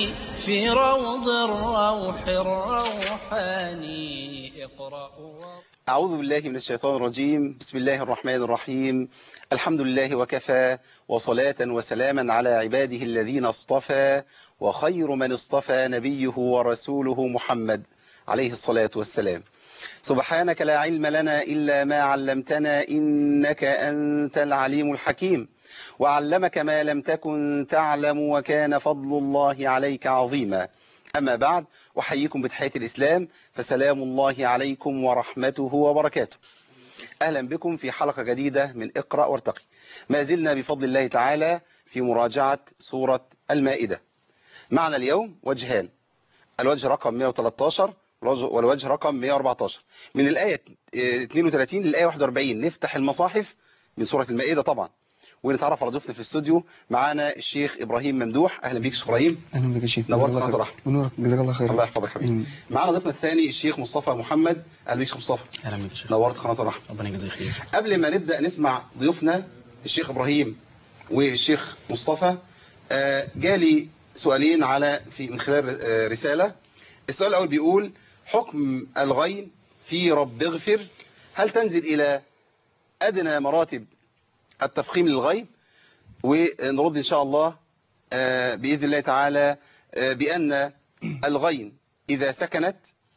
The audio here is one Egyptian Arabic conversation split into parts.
في روض الروح الروحاني اقرأ أعوذ بالله من الشيطان الرجيم بسم الله الرحمن الرحيم الحمد لله وكفى وصلاة وسلاما على عباده الذين اصطفى وخير من اصطفى نبيه ورسوله محمد عليه الصلاة والسلام سبحانك لا علم لنا إلا ما علمتنا إنك أنت العليم الحكيم وعلمك ما لم تكن تعلم وكان فضل الله عليك عظيما أما بعد أحييكم بتحية الإسلام فسلام الله عليكم ورحمته وبركاته أهلا بكم في حلقة جديدة من اقرأ وارتقي ما زلنا بفضل الله تعالى في مراجعة سورة المائدة معنا اليوم وجهان الوجه رقم 113 والوجه رقم 114 من الآية 32 للآية 41 نفتح المصاحف من سورة المائدة طبعا ونتعرف على ضيوفنا في الاستوديو معانا الشيخ إبراهيم ممدوح أهلا بيك شيخ إبراهيم اهلا بك يا شيخ نورت جزاك الله قناة خير. الرحمة. ونورك جزاك الله خير الله يحفظك حبيبي أمين. معانا ضيفنا الثاني الشيخ مصطفى محمد أهلا بيك شيخ مصطفى اهلا بك يا شيخ نورت قناة الرحمة ربنا يجزيك خير قبل ما نبدأ نسمع ضيوفنا الشيخ إبراهيم والشيخ مصطفى آه، جالي سؤالين على في من خلال آه، رسالة السؤال الأول بيقول حكم الغين في رب اغفر هل تنزل إلى أدنى مراتب التفخيم للغين ونرد إن شاء الله آه، بإذن الله تعالى آه، بأن الغين إذا سكنت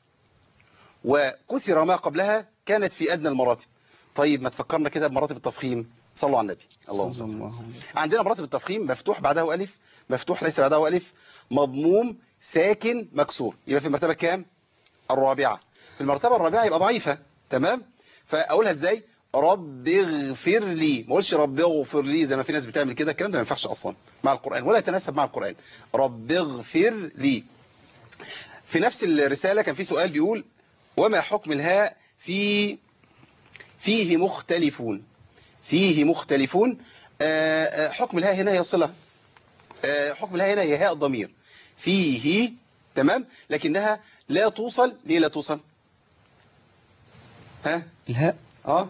وكسر ما قبلها كانت في أدنى المراتب طيب ما تفكرنا كده بمراتب التفخيم صلوا على النبي اللهم صل صلى الله وسلم. عليه وسلم. عندنا مراتب التفخيم مفتوح بعده ألف مفتوح ليس بعده ألف مضموم ساكن مكسور يبقى في المرتبة كام الرابعة في المرتبة الرابعة يبقى ضعيفة تمام فأقولها إزاي رب اغفر لي ما اقولش رب اغفر لي زي ما في ناس بتعمل كده الكلام ده ما ينفعش أصلا مع القرآن ولا يتناسب مع القرآن رب اغفر لي في نفس الرسالة كان في سؤال بيقول وما حكم الهاء في فيه مختلفون فيه مختلفون آه، آه، حكم الهاء هنا هي صلة آه، حكم الهاء هنا هي هاء الضمير فيه تمام لكنها لا توصل ليه لا توصل ها الهاء اه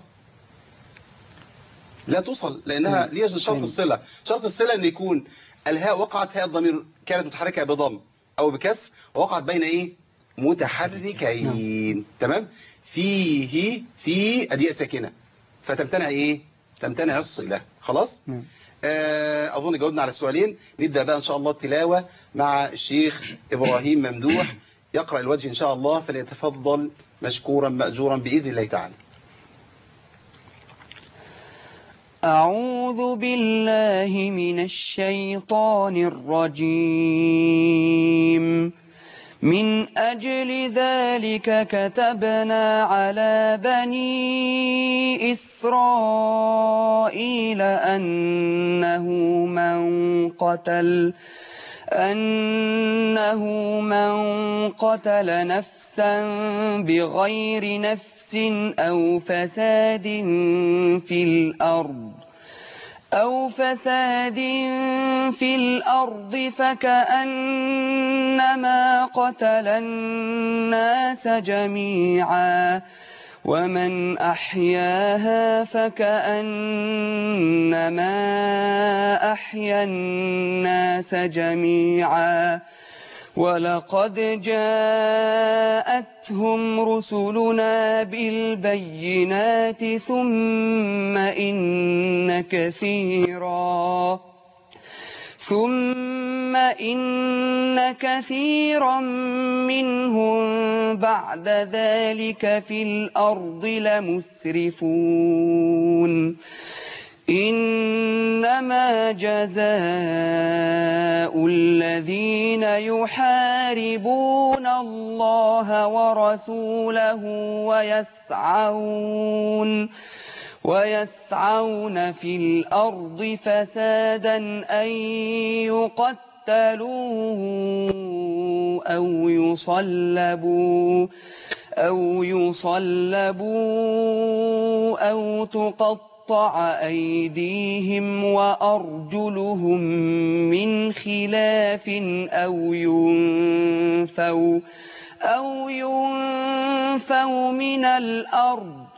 لا توصل لانها ليه شرط الصله شرط الصله ان يكون الهاء وقعت هاء الضمير كانت متحركه بضم او بكسر ووقعت بين ايه متحركين تمام فيه في ادي ساكنه فتمتنع ايه تمتنع الصله خلاص نعم. آه، اظن جاوبنا على السؤالين نبدا بقى ان شاء الله التلاوه مع الشيخ ابراهيم ممدوح يقرا الوجه ان شاء الله فليتفضل مشكورا ماجورا باذن الله تعالى أعوذ بالله من الشيطان الرجيم من أجل ذلك كتبنا على بني إسرائيل أنه من قتل أنه من قتل نفسا بغير نفس أو فساد في الأرض أو فساد في الأرض فكأنما قتل الناس جميعا ومن أحياها فكأنما أحيا الناس جميعا ولقد جاءتهم رسلنا بالبينات ثم إن كثيرا ثم إن كثيرا منهم بعد ذلك في الأرض لمسرفون إنما جزاء الذين يحاربون الله ورسوله ويسعون ويسعون في الأرض فسادا أن يقتلوا أو يصلبوا أو يصلبوا أو تقطع أيديهم وأرجلهم من خلاف أو ينفوا أو ينفوا من الأرض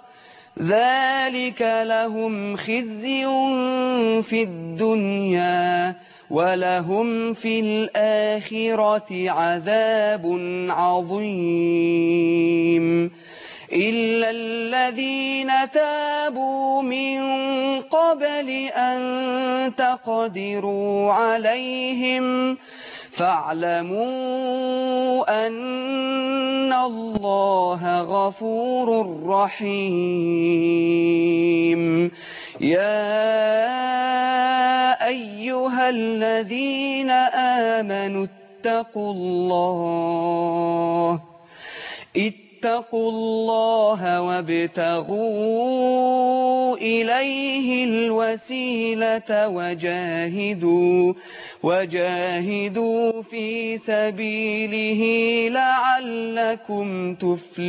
ذلك لهم خزي في الدنيا ولهم في الآخرة عذاب عظيم إلا الذين تابوا من قبل أن تقدروا عليهم فاعلموا أن الله غفور رحيم يا أيها الذين آمنوا اتقوا الله اتقوا الله وابتغوا إليه الوسيلة وجاهدوا وجاهدوا في سبيله لعلكم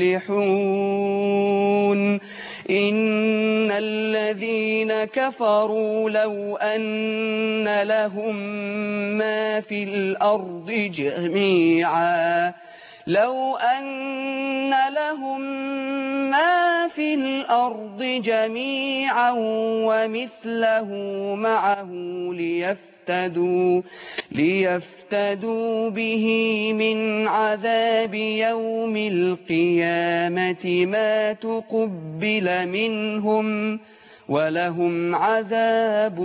تفلحون إن الذين كفروا لو أن لهم ما في الأرض جميعا لو أن لهم ما في الأرض جميعا ومثله معه ليفتدوا ليفتدوا به من عذاب يوم القيامة ما تقبل منهم ولهم عذاب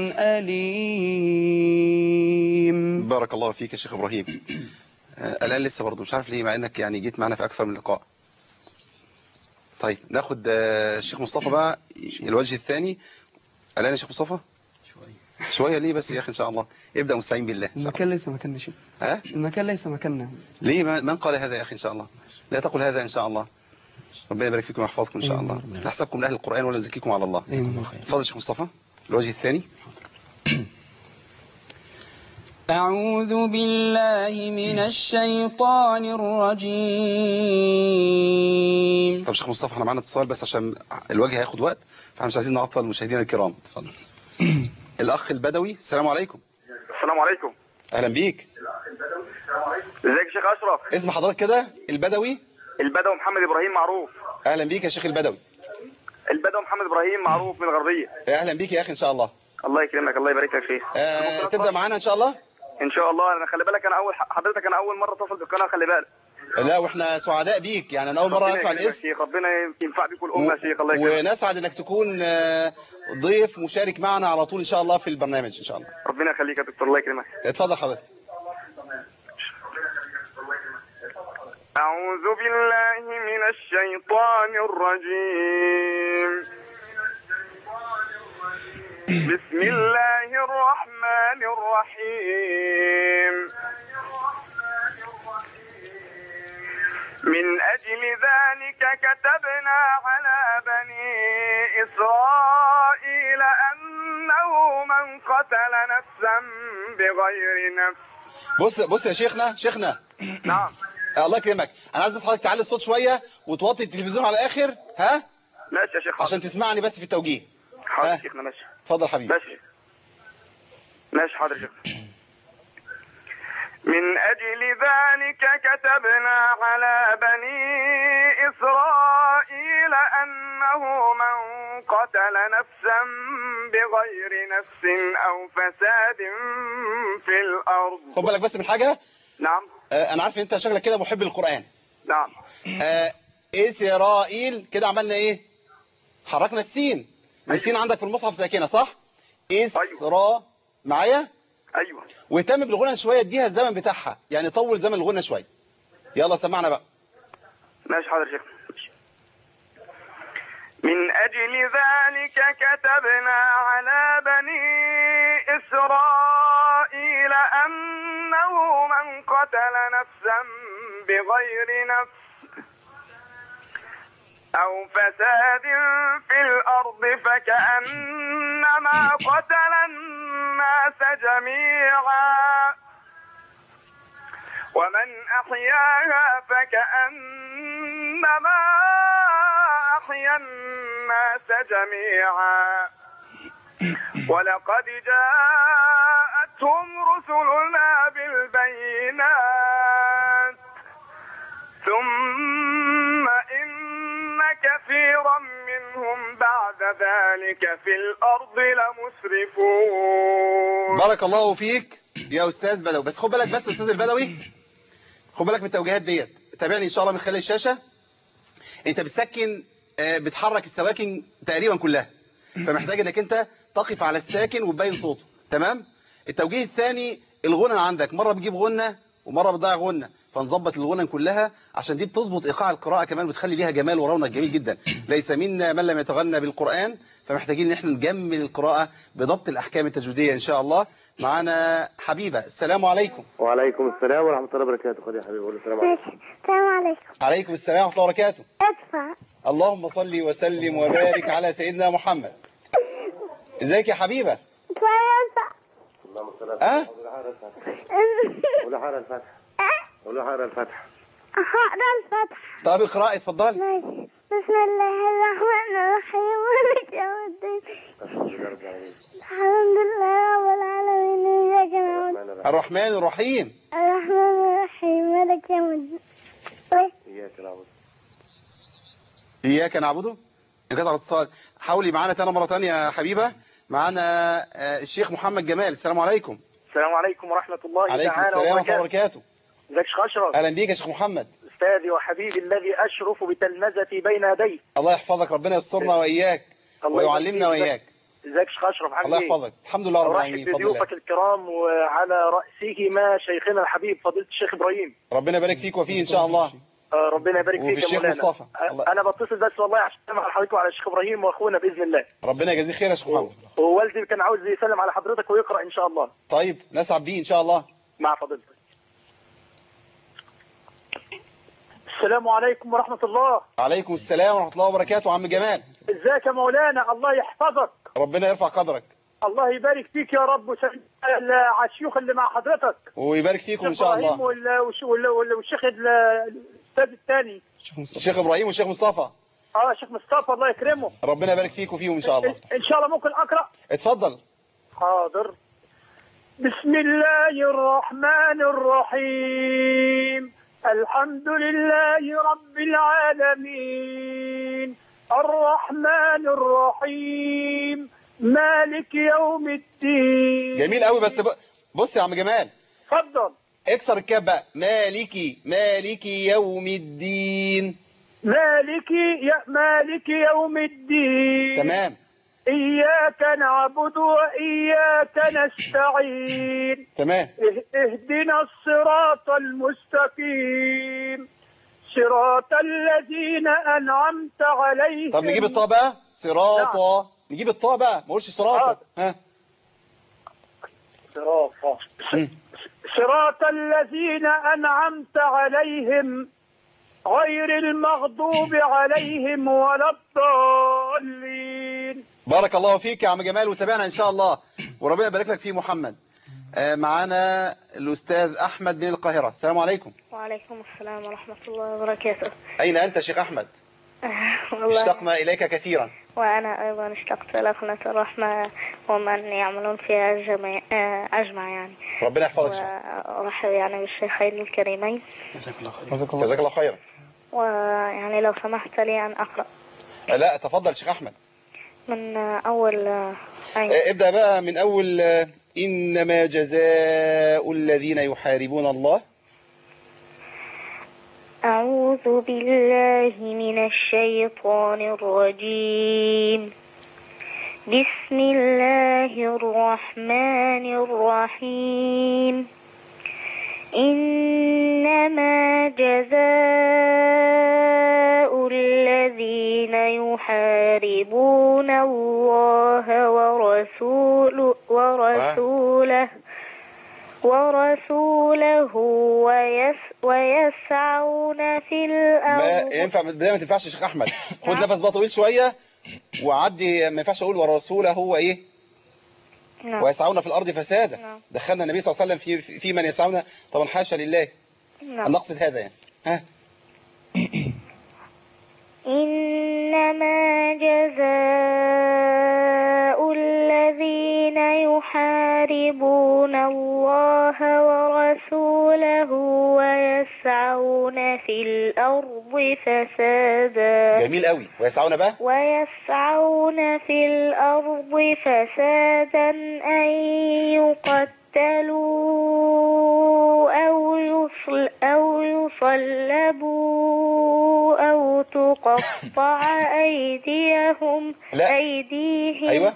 أليم بارك الله فيك يا شيخ ابراهيم آه، الان لسه برضه مش عارف ليه مع انك يعني جيت معنا في اكثر من لقاء طيب ناخد آه، الشيخ مصطفى بقى الوجه الثاني الان يا شيخ مصطفى شويه شويه ليه بس يا اخي ان شاء الله ابدا مستعين بالله إن شاء الله. المكان ليس مكاننا شيء ها المكان ليس مكاننا ليه ما- من قال هذا يا اخي ان شاء الله لا تقل هذا ان شاء الله ربنا يبارك فيكم ويحفظكم ان شاء الله نحسبكم من اهل القران ولا نزكيكم على الله أيوة. تفضل يا شيخ مصطفى الوجه الثاني أعوذ بالله من الشيطان الرجيم طب شيخ مصطفى احنا معانا اتصال بس عشان الوجه هياخد وقت فاحنا مش عايزين نعطل المشاهدين الكرام اتفضل الاخ البدوي السلام عليكم السلام عليكم اهلا بيك ازيك يا شيخ اشرف اسم حضرتك كده البدوي البدوي محمد ابراهيم معروف اهلا بيك يا شيخ البدوي البدوي محمد ابراهيم معروف من الغربيه اهلا بيك يا اخي ان شاء الله الله يكرمك الله يبارك لك فيك آه ممكن تبدا أتصل؟ معانا ان شاء الله ان شاء الله انا خلي بالك انا اول حضرتك انا اول مره اتصل بالقناه خلي بالك لا واحنا سعداء بيك يعني انا اول مره ربنا اسمع يكرمك يا الاسم شيخ ربنا ينفع بيكم الامه يا شيخ الله يكرمك ونسعد انك تكون آه، ضيف مشارك معنا على طول ان شاء الله في البرنامج ان شاء الله ربنا يخليك يا دكتور الله يكرمك اتفضل حضرتك أعوذ بالله من الشيطان الرجيم بسم الله الرحمن الرحيم من أجل ذلك كتبنا على بني إسرائيل أنه من قتل نفسا بغير نفس بص بص يا شيخنا شيخنا نعم آه، الله يكرمك انا عايز بس حضرتك تعلي الصوت شويه وتوطي التلفزيون على الاخر ها ماشي يا شيخ عشان تسمعني بس في التوجيه حاضر ها. يا شيخنا ماشي اتفضل حبيبي ماشي ماشي حاضر يا شيخ من أجل ذلك كتبنا على بني إسرائيل أنه من قتل نفسا بغير نفس أو فساد في الأرض خد بالك بس من حاجه نعم آه، انا عارف ان انت شكلك كده محب القران نعم آه، اسرائيل كده عملنا ايه حركنا السين والسين عندك في المصحف ساكنه صح اسرا معايا أيوه واهتم بالغنى شويه اديها الزمن بتاعها يعني طول زمن الغنى شويه يلا سمعنا بقى ماشي حاضر يا شيخ من أجل ذلك كتبنا على بني إسرائيل أنه من قتل نفسا بغير نفس أو فساد في الأرض فكأنما قتل الناس جميعا ومن أحياها فكأنما أحيا الناس جميعا ولقد جاءتهم رسلنا بالبينات ثم إن كثيرا منهم بعد ذلك في الأرض لمسرفون بارك الله فيك يا استاذ بدوي بس خد بالك بس يا استاذ البدوي خد بالك من التوجيهات ديت تابعني ان شاء الله من خلال الشاشه انت بتسكن آه، بتحرك السواكن تقريبا كلها فمحتاج انك انت تقف على الساكن وتبين صوته تمام التوجيه الثاني الغنى عندك مره بتجيب غنى ومره بتضيع غنى فنظبط الغنى كلها عشان دي بتظبط ايقاع القراءه كمان بتخلي ليها جمال ورونق جميل جدا ليس منا من لم يتغنى بالقران فمحتاجين ان احنا نجمل القراءه بضبط الاحكام التجويديه ان شاء الله معانا حبيبه السلام عليكم وعليكم السلام ورحمة الله وبركاته خد يا حبيبي قول السلام عليكم ماشي السلام عليكم عليكم السلام ورحمه الله وبركاته ادفع اللهم صل وسلم وبارك على سيدنا محمد ازيك يا حبيبه ادفع ادفع اللهم صل على اه قول حارة الفتح قول حارة الفتح هقرا الفتح طب اقراي اتفضلي ماشي بسم الله الرحمن الرحيم مالك يوم الدين الحمد لله رب العالمين إياك نعبد الرحمن الرحيم الرحمن الرحيم مالك يوم الدين طيب إياك نعبد اياك نعبده انقطع الاتصال حاولي معانا تاني مره ثانيه يا حبيبه معانا آه، الشيخ محمد جمال السلام عليكم السلام عليكم ورحمة الله عليكم تعالى السلام ورحمه الله وبركاته وبركاته ازيك شيخ أشرف اهلا بيك يا شيخ محمد أستاذي وحبيبي الذي أشرف بتلمذتي بين يديه الله يحفظك ربنا يسترنا واياك الله ويعلمنا يبارك فيك. واياك ازيك شيخ أشرف عامل الله إيه؟ يحفظك الحمد لله رب أرحب العالمين بفضل الله بضيوفك الكرام وعلى رأسهما شيخنا الحبيب فضيلة الشيخ إبراهيم ربنا يبارك فيك وفيه ان شاء الله آه، ربنا يبارك وفي فيك يا الشيخ مولانا مصطفى. آه، الله- أنا بتصل بس والله عشان أسلم على حضرتك وعلى الشيخ إبراهيم وأخونا بإذن الله ربنا يجازيه خير يا شيخ محمد ووالدي كان عاوز يسلم على حضرتك ويقرأ إن شاء الله طيب نسعد بيه ان شاء الله مع فضيلتك السلام عليكم ورحمة الله عليكم السلام ورحمه الله وبركاته عم جمال ازيك يا مولانا الله يحفظك ربنا يرفع قدرك الله يبارك فيك يا رب وسلم على الشيوخ اللي مع حضرتك ويبارك فيكم ان الشيخ شاء إبراهيم الله وال- والش- وال- وال- والشيخ ال- الاستاذ الثاني الشيخ ابراهيم والشيخ مصطفى اه شيخ مصطفى الله يكرمه ربنا يبارك فيكم وفيهم ان شاء الله ان شاء الله ممكن اقرا اتفضل حاضر بسم الله الرحمن الرحيم الحمد لله رب العالمين الرحمن الرحيم مالك يوم الدين جميل قوي بس ب... بص يا عم جمال اتفضل اكسر الكاب بقى مالكي مالكي يوم الدين مالك يا مالك يوم الدين تمام إياك نعبد وإياك نستعين تمام اه- اهدنا الصراط المستقيم صراط الذين أنعمت عليهم طب نجيب الطاء بقى صراطة نجيب الطاء بقى ما قولش صراطة ها صراط مم. صراط الذين أنعمت عليهم غير المغضوب عليهم ولا الضالين بارك الله فيك يا عم جمال وتابعنا ان شاء الله وربنا يبارك لك في محمد آه، معانا الاستاذ احمد من القاهرة السلام عليكم وعليكم السلام ورحمة الله وبركاته اين انت شيخ احمد والله اشتقنا اليك كثيرا وأنا أيضا اشتقت إلى قناة الرحمة ومن يعملون فيها جميع آه، أجمع يعني ربنا يحفظك شيخ. وأرحب يعني بالشيخين الكريمين جزاك الله خيرا ويعني لو سمحت لي أن أقرأ آه، لا تفضل شيخ احمد من آه، أول آه، آية آه، ابدأ بقى من اول آه، انما جزاء الذين يحاربون الله أعوذ بالله من الشيطان الرجيم بسم الله الرحمن الرحيم إنما جزاء الذين يحاربون الله ورسوله ورسوله ورسوله ويس ويسعون في ما الأرض ينفع بداية ما تنفعش يا شيخ احمد خد نفس بقى طويل شويه وعدي ما ينفعش اقول ورسوله هو ايه نعم. ويسعون في الارض فسادا نعم. دخلنا النبي صلى الله عليه وسلم في في من يسعون طبعا حاشا لله نعم. أن نقصد هذا يعني ها إنما جزاء الذين يحاربون الله ورسوله ويسعون ويسعون في الأرض فسادا جميل قوي ويسعون بقى ويسعون في الأرض فسادا أن يقتلوا أو يصل أو يصلبوا أو تقطع أيديهم لا. أيديهم ايوه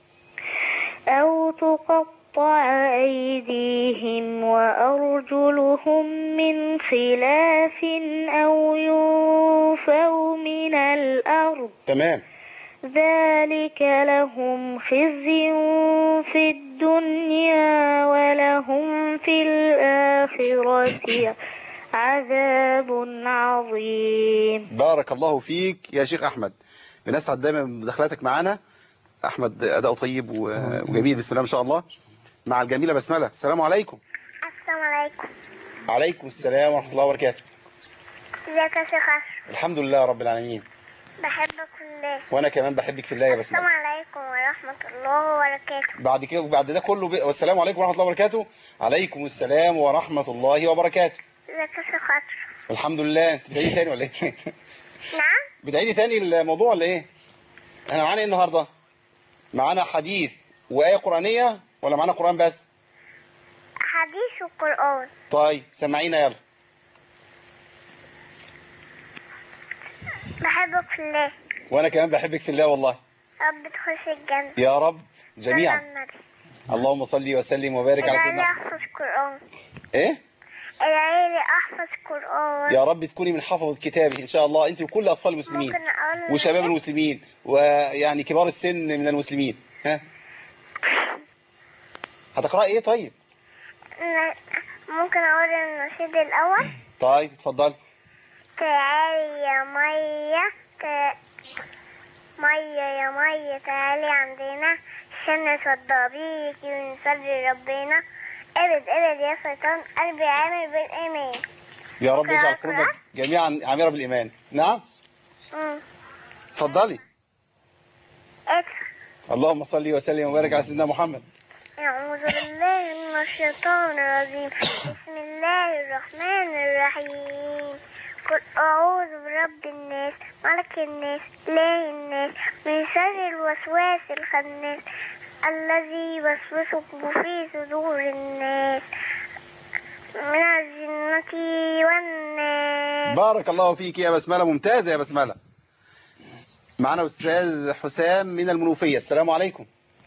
أو تقطع أيديهم وأرجلهم من خلاف أو ينفوا من الأرض تمام ذلك لهم خزي في الدنيا ولهم في الآخرة عذاب عظيم بارك الله فيك يا شيخ احمد بنسعد دايما بمداخلاتك معانا احمد اداؤه طيب و- وجميل بسم الله ما شاء الله مع الجميله بسمله السلام عليكم السلام عليكم عليكم السلام ورحمه الله وبركاته ازيك يا شيخ أشرف الحمد لله رب العالمين بحبك في الله وانا كمان بحبك في الله يا السلام بسمله عليكم ورحمة الله وبركاته بعد كده بعد ده كله ب... والسلام عليكم ورحمه الله وبركاته عليكم السلام ورحمه الله وبركاته ازيك يا شيخ أشرف الحمد لله انت بتعيدي تاني ولا ايه نعم بتعيدي تاني الموضوع ولا ايه احنا معانا ايه النهارده معانا حديث وايه قرانيه ولا معانا قران بس حديث القرآن طيب سمعينا يلا بحبك في الله وانا كمان بحبك في الله والله رب تخش الجنة يا رب صلى جميعا على النبي. اللهم صل وسلم وبارك على ادعي لي سيدنا احفظ قرآن ايه ادعي لي احفظ قرآن يا رب تكوني من حفظة كتابه ان شاء الله انت وكل اطفال المسلمين ممكن اقول وشباب المسلمين ويعني كبار السن من المسلمين ها هتقرأي ايه طيب ن- ممكن اقول النشيد الاول طيب اتفضل تعالي يا مية ت... مية يا مية تعالي عندنا عشان نصدق بيكي ونصلي ربنا ابد ابد يا شيطان قلبي عامل بالايمان يا رب ممكن اجعل أقرأ؟ قلوبك جميعا عامرة بالإيمان نعم امم اتفضلي ادخل اللهم صل وسلم وبارك على سيدنا محمد أعوذ بالله من الشيطان الرجيم بسم الله الرحمن الرحيم قل أعوذ برب الناس ملك الناس إله الناس من شر الوسواس الخناس الذي يوسوس في صدور الناس من الجنة والناس بارك الله فيك يا بسملة ممتازة يا بسملة معنا أستاذ حسام من المنوفية السلام عليكم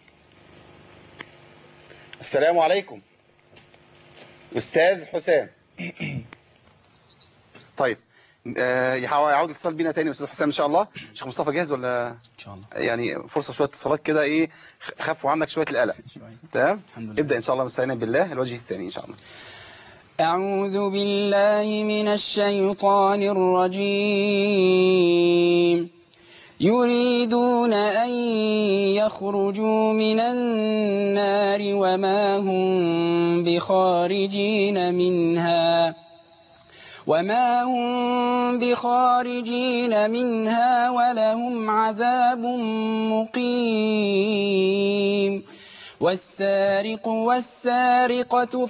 السلام عليكم أستاذ حسام طيب آه، يحاول يعود الاتصال بينا تاني أستاذ حسام إن شاء الله شيخ مصطفى جاهز ولا ان شاء الله يعني فرصة شوية اتصالات كده إيه خفوا عنك شوية القلق شوية. تمام الحمد لله. ابدأ إن شاء الله مستعينا بالله الوجه الثاني إن شاء الله أعوذ بالله من الشيطان الرجيم يريدون أن يخرجوا من النار وما هم بخارجين منها وما هم بخارجين منها ولهم عذاب مقيم والسارق والسارقة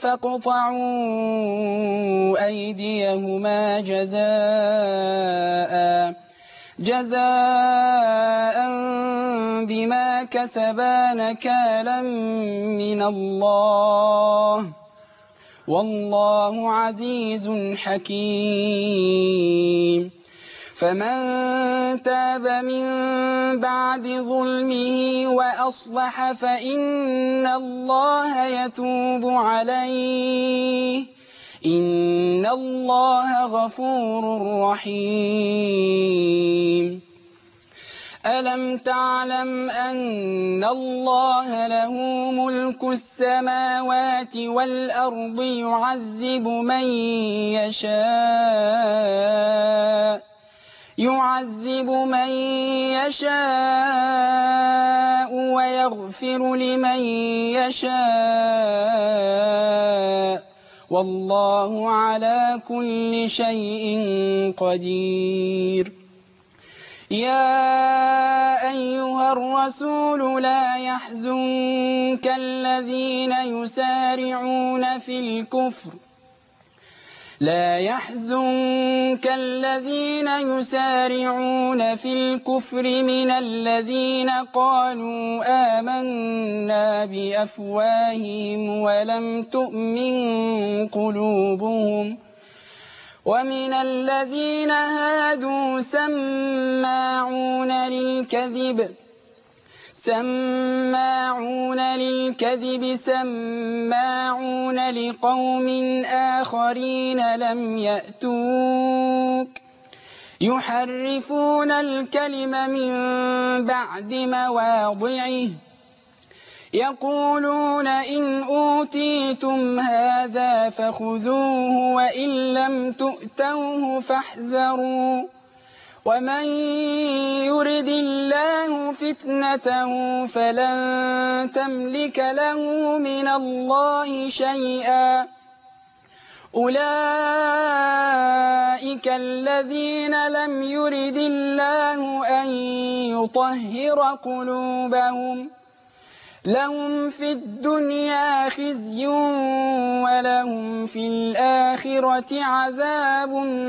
فاقطعوا أيديهما جزاء جزاء بما كسبا نكالا من الله والله عزيز حكيم فمن تاب من بعد ظلمه وأصلح فإن الله يتوب عليه إن الله غفور رحيم ألم تعلم أن الله له ملك السماوات والأرض يعذب من يشاء يعذب من يشاء ويغفر لمن يشاء والله على كل شيء قدير يا أيها الرسول لا يحزنك الذين يسارعون في الكفر لا يحزنك الذين يسارعون في الكفر من الذين قالوا آمنا بأفواههم ولم تؤمن قلوبهم ومن الذين هادوا سماعون للكذب سماعون للكذب سماعون لقوم آخرين لم يأتوك يحرفون الكلم من بعد مواضعه يقولون إن أوتيتم هذا فخذوه وإن لم تؤتوه فاحذروا ومن يرد الله فتنته فلن تملك له من الله شيئا أولئك الذين لم يرد الله أن يطهر قلوبهم لهم في الدنيا خزي ولهم في الآخرة عذاب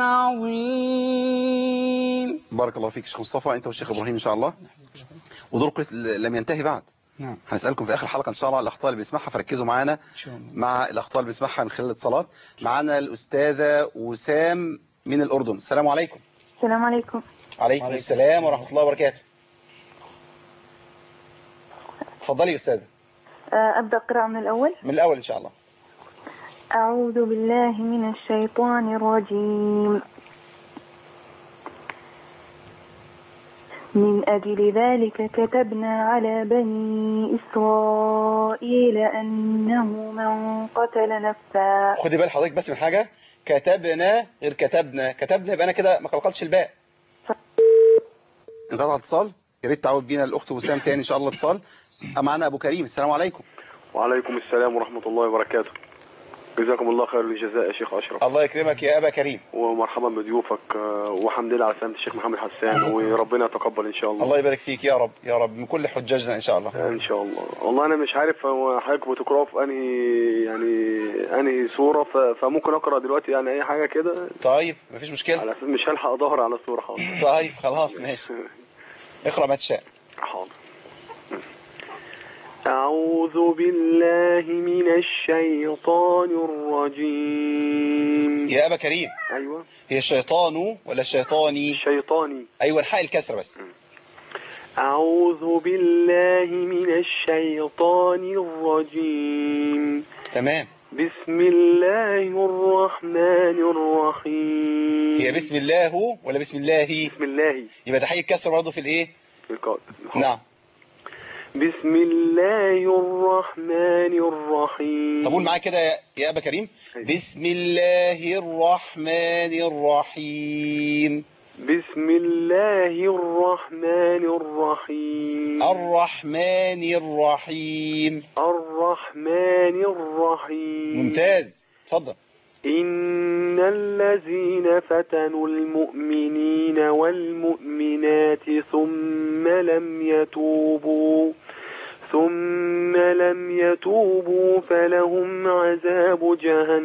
عظيم بارك الله فيك شيخ مصطفى انت والشيخ ابراهيم ان شاء الله ودوركم لم ينتهي بعد نعم هنسالكم في اخر حلقه ان شاء الله على الاخطاء اللي بنسمعها فركزوا معانا إن شاء الله مع الاخطاء اللي بنسمعها من خلال الاتصالات معانا الاستاذه وسام من الاردن السلام عليكم السلام عليكم عليكم السلام ورحمه الله وبركاته اتفضلي يا استاذه آه، أبدأ قراءة من الأول من الاول ان شاء الله أعوذ بالله من الشيطان الرجيم من أجل ذلك كتبنا على بني إسرائيل أنه من قتل نفسا خدي بال حضرتك بس من حاجه كتبنا غير كتبنا كتبنا يبقى انا كده ما قلقلتش الباء انقطع اتصال يا ريت تعود بينا الاخت وسام تاني ان شاء الله اتصال معانا ابو كريم السلام عليكم وعليكم السلام ورحمة الله وبركاته جزاكم الله خير الجزاء يا شيخ أشرف الله يكرمك يا ابا كريم ومرحبا بضيوفك آه، وحمد لله على سلامة الشيخ محمد حسان وربنا يتقبل إن شاء الله الله يبارك فيك يا رب يا رب من كل حجاجنا ان شاء الله ان شاء الله والله انا مش عارف هو حضرتك بتقرأوا في انهي يعني انهي سوره ف- فممكن اقرا دلوقتي يعني اي حاجه كده طيب مفيش مشكله على اساس مش هلحق اظهر على الصوره حاضر طيب خلاص ماشي اقرا ما تشاء حاضر أعوذ بالله من الشيطان الرجيم يا ابا كريم أيوة هي الشيطان ولا الشيطاني شيطاني ايوه الحق الكسره بس أعوذ بالله من الشيطان الرجيم تمام بسم الله الرحمن الرحيم هي بسم الله ولا بسم الله بسم الله يبقى تحقيق الكسره برضه في الايه نعم بسم الله الرحمن الرحيم طب قول معايا كده يا- يا ابا كريم بسم الله الرحمن الرحيم بسم الله الرحمن الرحيم الرحمن الرحيم الرحمن الرحيم ممتاز اتفضل إن الذين فتنوا المؤمنين والمؤمنات ثم لم يتوبوا ثم لم يتوبوا فلهم عذاب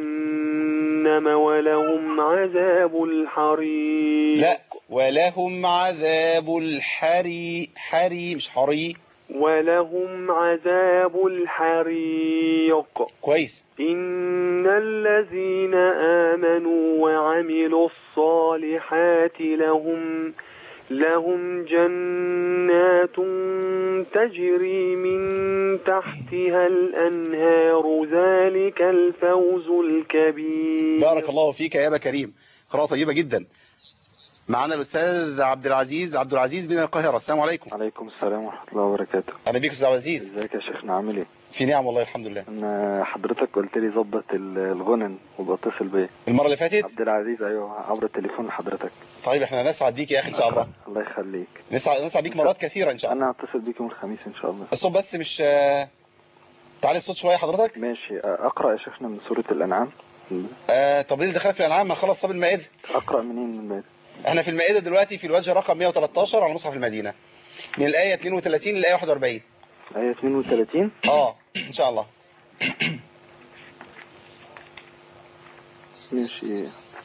جهنم ولهم عذاب الحريق لا ولهم عذاب الحري حري مش حري ولهم عذاب الحريق كويس إن الذين آمنوا وعملوا الصالحات لهم لهم جنات تجري من تحتها الأنهار ذلك الفوز الكبير بارك الله فيك يا ابا كريم قراءه طيبه جدا معانا الاستاذ عبد العزيز عبد العزيز من القاهره السلام عليكم عليكم السلام ورحمة الله وبركاته اهلا بيك استاذ عبد العزيز ازيك يا شيخنا عامل ايه؟ في نعم والله الحمد لله انا حضرتك قلت لي ظبط ال- الغنن وبتصل بيا المره اللي فاتت عبد العزيز ايوه عبر التليفون لحضرتك طيب احنا نسعد بيك يا اخي ان شاء الله الله يخليك نسعد نسعد بيك مرات كثيره ان شاء الله انا هتصل بيك يوم الخميس ان شاء الله الصوت بس مش آه، تعالي الصوت شويه حضرتك ماشي اقرا يا شيخنا من سورة الانعام آه طب ليه اللي دخلك في الانعام ما خلص طب المائده اقرا منين من المائدة احنا في المائده دلوقتي في الوجه رقم 113 على مصحف المدينه من الايه 32 للايه 41 آية 32 اه ان شاء الله ماشي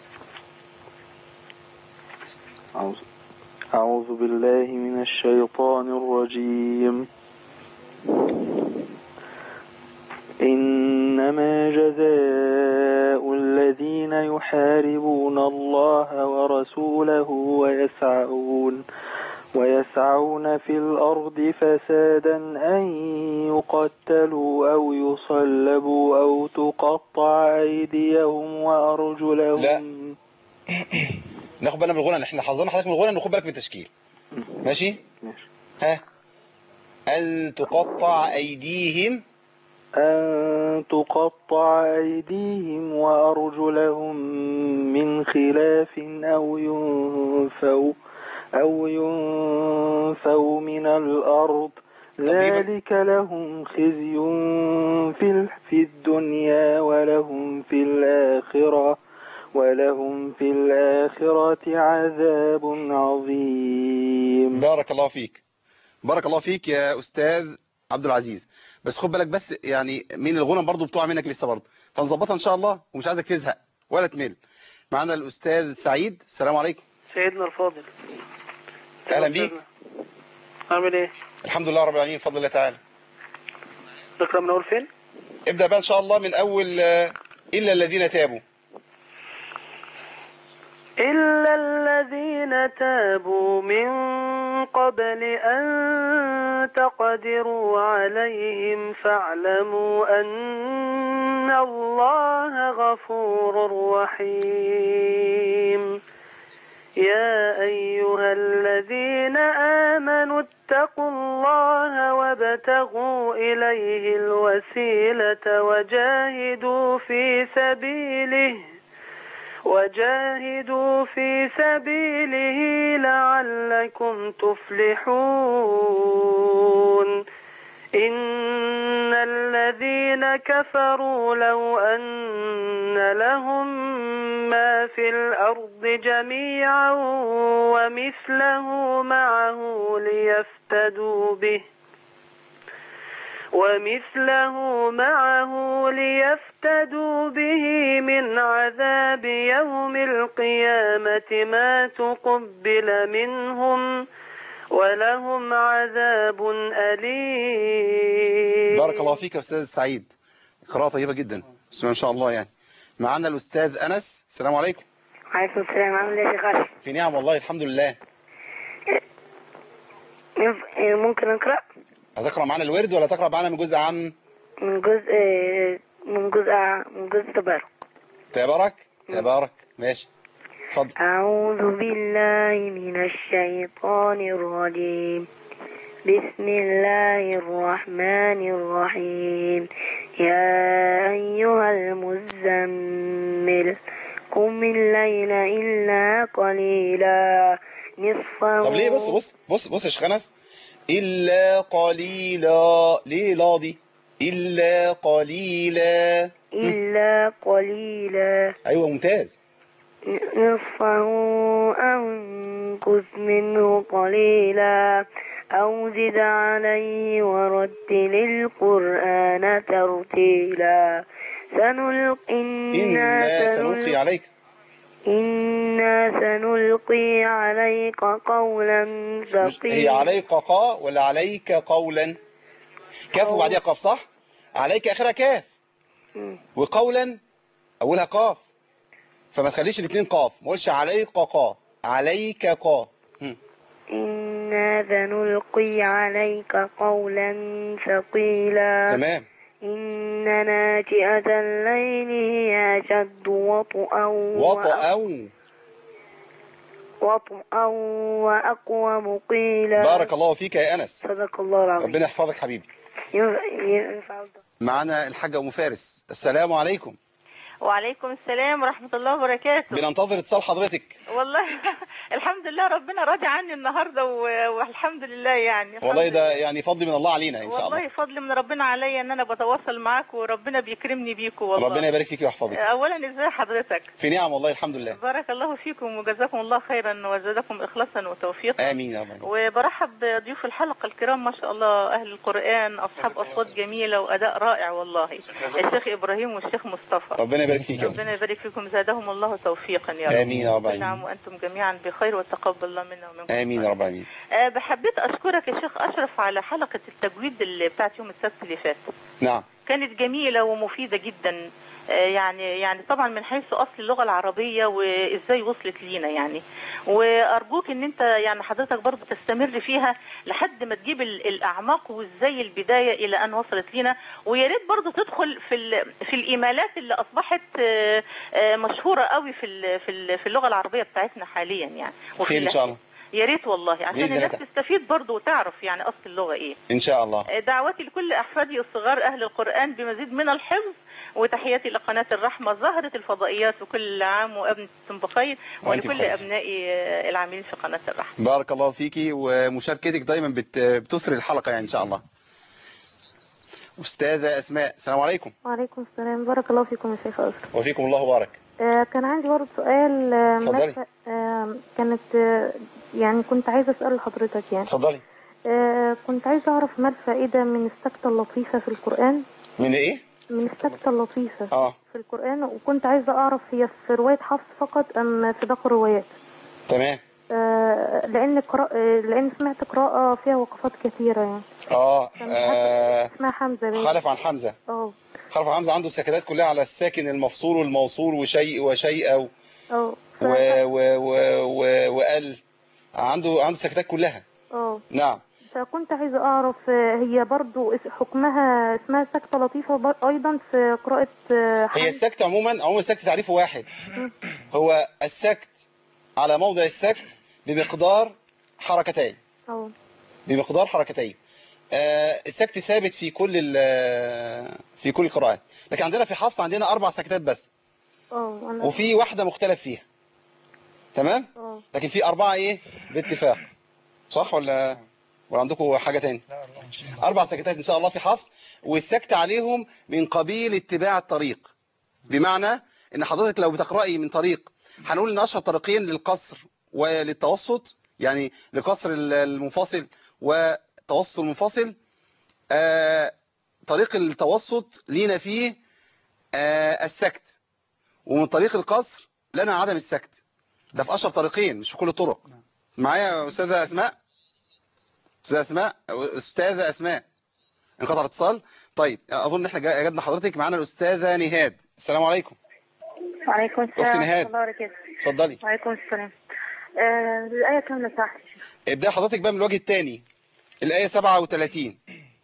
أعوذ أعوذ بالله من الشيطان الرجيم إنما جزاء الذين يحاربون الله ورسوله ويسعون ويسعون في الأرض فسادا أن يقتلوا أو يصلبوا أو تقطع أيديهم وأرجلهم لا. ناخد بالنا من الغنى احنا حافظين حضرتك من الغنى ناخد بالك من التشكيل ماشي ماشي. ها أن تقطع أيديهم أن تقطع أيديهم وأرجلهم من خلاف أو ينفوا أو ينفوا من الأرض ذلك لهم خزي في ال- في الدنيا ولهم في الآخرة ولهم في الآخرة عذاب عظيم بارك الله فيك بارك الله فيك يا أستاذ عبد العزيز بس خد بالك بس يعني مين الغنى برضو بتوع منك لسه برضو فنظبطها إن شاء الله ومش عايزك تزهق ولا تمل معانا الأستاذ سعيد السلام عليكم سيدنا الفاضل أهلا بيك عامل ايه؟ الحمد لله رب العالمين بفضل الله تعالى نقرا من اول فين؟ ابدأ بقى إن شاء الله من أول آه، إلا الذين تابوا إلا الذين تابوا من قبل أن تقدروا عليهم فاعلموا أن الله غفور رحيم يا أيها الذين آمنوا اتقوا الله وابتغوا إليه الوسيلة وجاهدوا في سبيله وجاهدوا في سبيله لعلكم تفلحون إن الذين كفروا لو أن لهم ما في الأرض جميعا ومثله معه ليفتدوا به ومثله معه ليفتدوا به من عذاب يوم القيامة ما تقبل منهم ولهم عذاب أليم بارك الله فيك يا أستاذ سعيد قراءة طيبة جدا بسم الله ما شاء الله يعني معانا الأستاذ أنس السلام عليكم عليكم السلام عامل ايه يا شيخ علي؟ في نعم والله الحمد لله ينف- ممكن اقرا هتقرأ معانا الورد ولا تقرأ معانا من جزء عام من جزء من جزء من جزء تبارك تبارك تبارك ماشي اتفضل أعوذ بالله من الشيطان الرجيم بسم الله الرحمن الرحيم يا أيها المزمل قم الليل إلا قليلا نصفه طب ليه بص بص بص بص يا شيخ أنس إلا قليلا ليه لا دي إلا قليلا إلا قليلا أيوة ممتاز نصفه أو انقص منه قليلا أو زد عليه ورتل القرآن ترتيلا سنلقي إنا سنلقي عليك إنا سنلقي عليك قولا مش هي ثقيلا عليك قا ولا عليك قولا كاف وبعديها قاف صح عليك اخرها كاف مم. وقولا اولها قاف فما تخليش الاثنين قاف ما قولش عليك قا عليك قا مم. إنا سنلقي عليك قولا ثقيلا تمام إن ناشئة الليل هي أشد وطئا وطأ وطئا وأقوم قيلا بارك الله فيك يا انس صدق الله العظيم ربنا يحفظك حبيبي ينفع- ينفع الله. معانا الحاجة ام فارس السلام عليكم وعليكم السلام ورحمة الله وبركاته بننتظر اتصال حضرتك والله الحمد لله ربنا راضي عني النهاردة و- والحمد لله يعني الحمد والله ده لله. يعني فضل من الله علينا ان شاء الله والله فضل من ربنا عليا ان انا بتواصل معاك وربنا بيكرمني بيكم والله ربنا يبارك فيك ويحفظك اولا ازاي حضرتك في نعم والله الحمد لله بارك الله فيكم وجزاكم الله خيرا وزادكم اخلاصا وتوفيقا امين يا رب وبرحب بضيوف الحلقة الكرام ما شاء الله أهل القرآن أصحاب أصوات جميلة وأداء رائع والله الشيخ إبراهيم والشيخ مصطفى ربنا يبارك فيك يا رب. ربنا يبارك فيكم زادهم الله توفيقا يا رب آمين يا رب كل العالمين. عام وانتم جميعا بخير وتقبل الله منا ومنكم امين يا رب العالمين أه بحبيت اشكرك يا شيخ اشرف على حلقه التجويد اللي بتاعت يوم السبت اللي فات نعم كانت جميله ومفيده جدا آه، يعني يعني طبعا من حيث اصل اللغه العربيه وازاي وصلت لينا يعني وارجوك ان انت يعني حضرتك برضو تستمر فيها لحد ما تجيب ال- الاعماق وازاي البدايه الى ان وصلت لينا ويا ريت برضو تدخل في ال- في الايميلات اللي اصبحت آه، آه، مشهوره قوي في ال- في ال- في اللغه العربيه بتاعتنا حاليا يعني وفي خير ان شاء الله يا ريت والله عشان بإذن الناس الله. تستفيد برضو وتعرف يعني اصل اللغه ايه ان شاء الله دعوتي لكل أحفادي الصغار أهل القرآن بمزيد من الحفظ وتحياتي لقناة الرحمة زهرة الفضائيات وكل عام وأنتم بخير وأنت ولكل بخير. أبنائي آه، العاملين في قناة الرحمة بارك الله فيكي ومشاركتك دايما بت- بتثري الحلقه يعني ان شاء الله استاذه اسماء السلام عليكم وعليكم السلام بارك الله فيكم يا شيخ أشرف وفيكم الله بارك آه كان عندي برضه سؤال آه اتفضلي. مرفأ- آه كانت آه يعني كنت عايزة أسأل حضرتك يعني اتفضلي آه كنت عايزة أعرف ما الفائدة من السكتة اللطيفة في القرآن من ايه من السكتة اللطيفة اه في القرآن وكنت عايزة أعرف هي في رواية حفص فقط أم في باقي الروايات تمام آه لأن قراءة آه لأن سمعت قراءة فيها وقفات كثيرة يعني اه, آه اسمها حمزة باين. خلف عن حمزه اه خلف عن حمزه عنده السكتات كلها على الساكن المفصول والموصول وشيء وشيء و اه و و و و وال عنده عنده السكتات كلها اه نعم فكنت عايزة أعرف آه، هي برضو اس- حكمها اسمها سكتة لطيفة بر- أيضا في قراءة آه، هي حمزة السكت عموما عموما السكت تعريفه واحد هو السكت على موضع السكت بمقدار حركتين اه بمقدار حركتين آه، السكت ثابت في كل ال- في كل القراءات لكن عندنا في حفص عندنا اربع سكتات بس اه أنا وفي واحده مختلف فيها تمام اه لكن في اربعه ايه باتفاق صح ولا ولا عندكم حاجه تاني اربع سكتات ان شاء الله في حفص والسكت عليهم من قبيل اتباع الطريق بمعنى ان حضرتك لو بتقراي من طريق هنقول ان اشهر طريقين للقصر وللتوسط يعني لقصر المنفصل وتوسط المنفصل آه طريق التوسط لينا فيه آه السكت ومن طريق القصر لنا عدم السكت ده في اشهر طريقين مش في كل الطرق معايا يا استاذه اسماء استاذه اسماء استاذه اسماء انقطع الاتصال طيب اظن ان احنا جا- جبنا حضرتك معانا الاستاذه نهاد السلام عليكم وعليكم السلام أختي نهاد. ورحمة الله وبركاته اتفضلي وعليكم السلام آه الآية كم لو سمحت يا شيخ؟ ابدا حضرتك بقى من الوجه الثاني الايه 37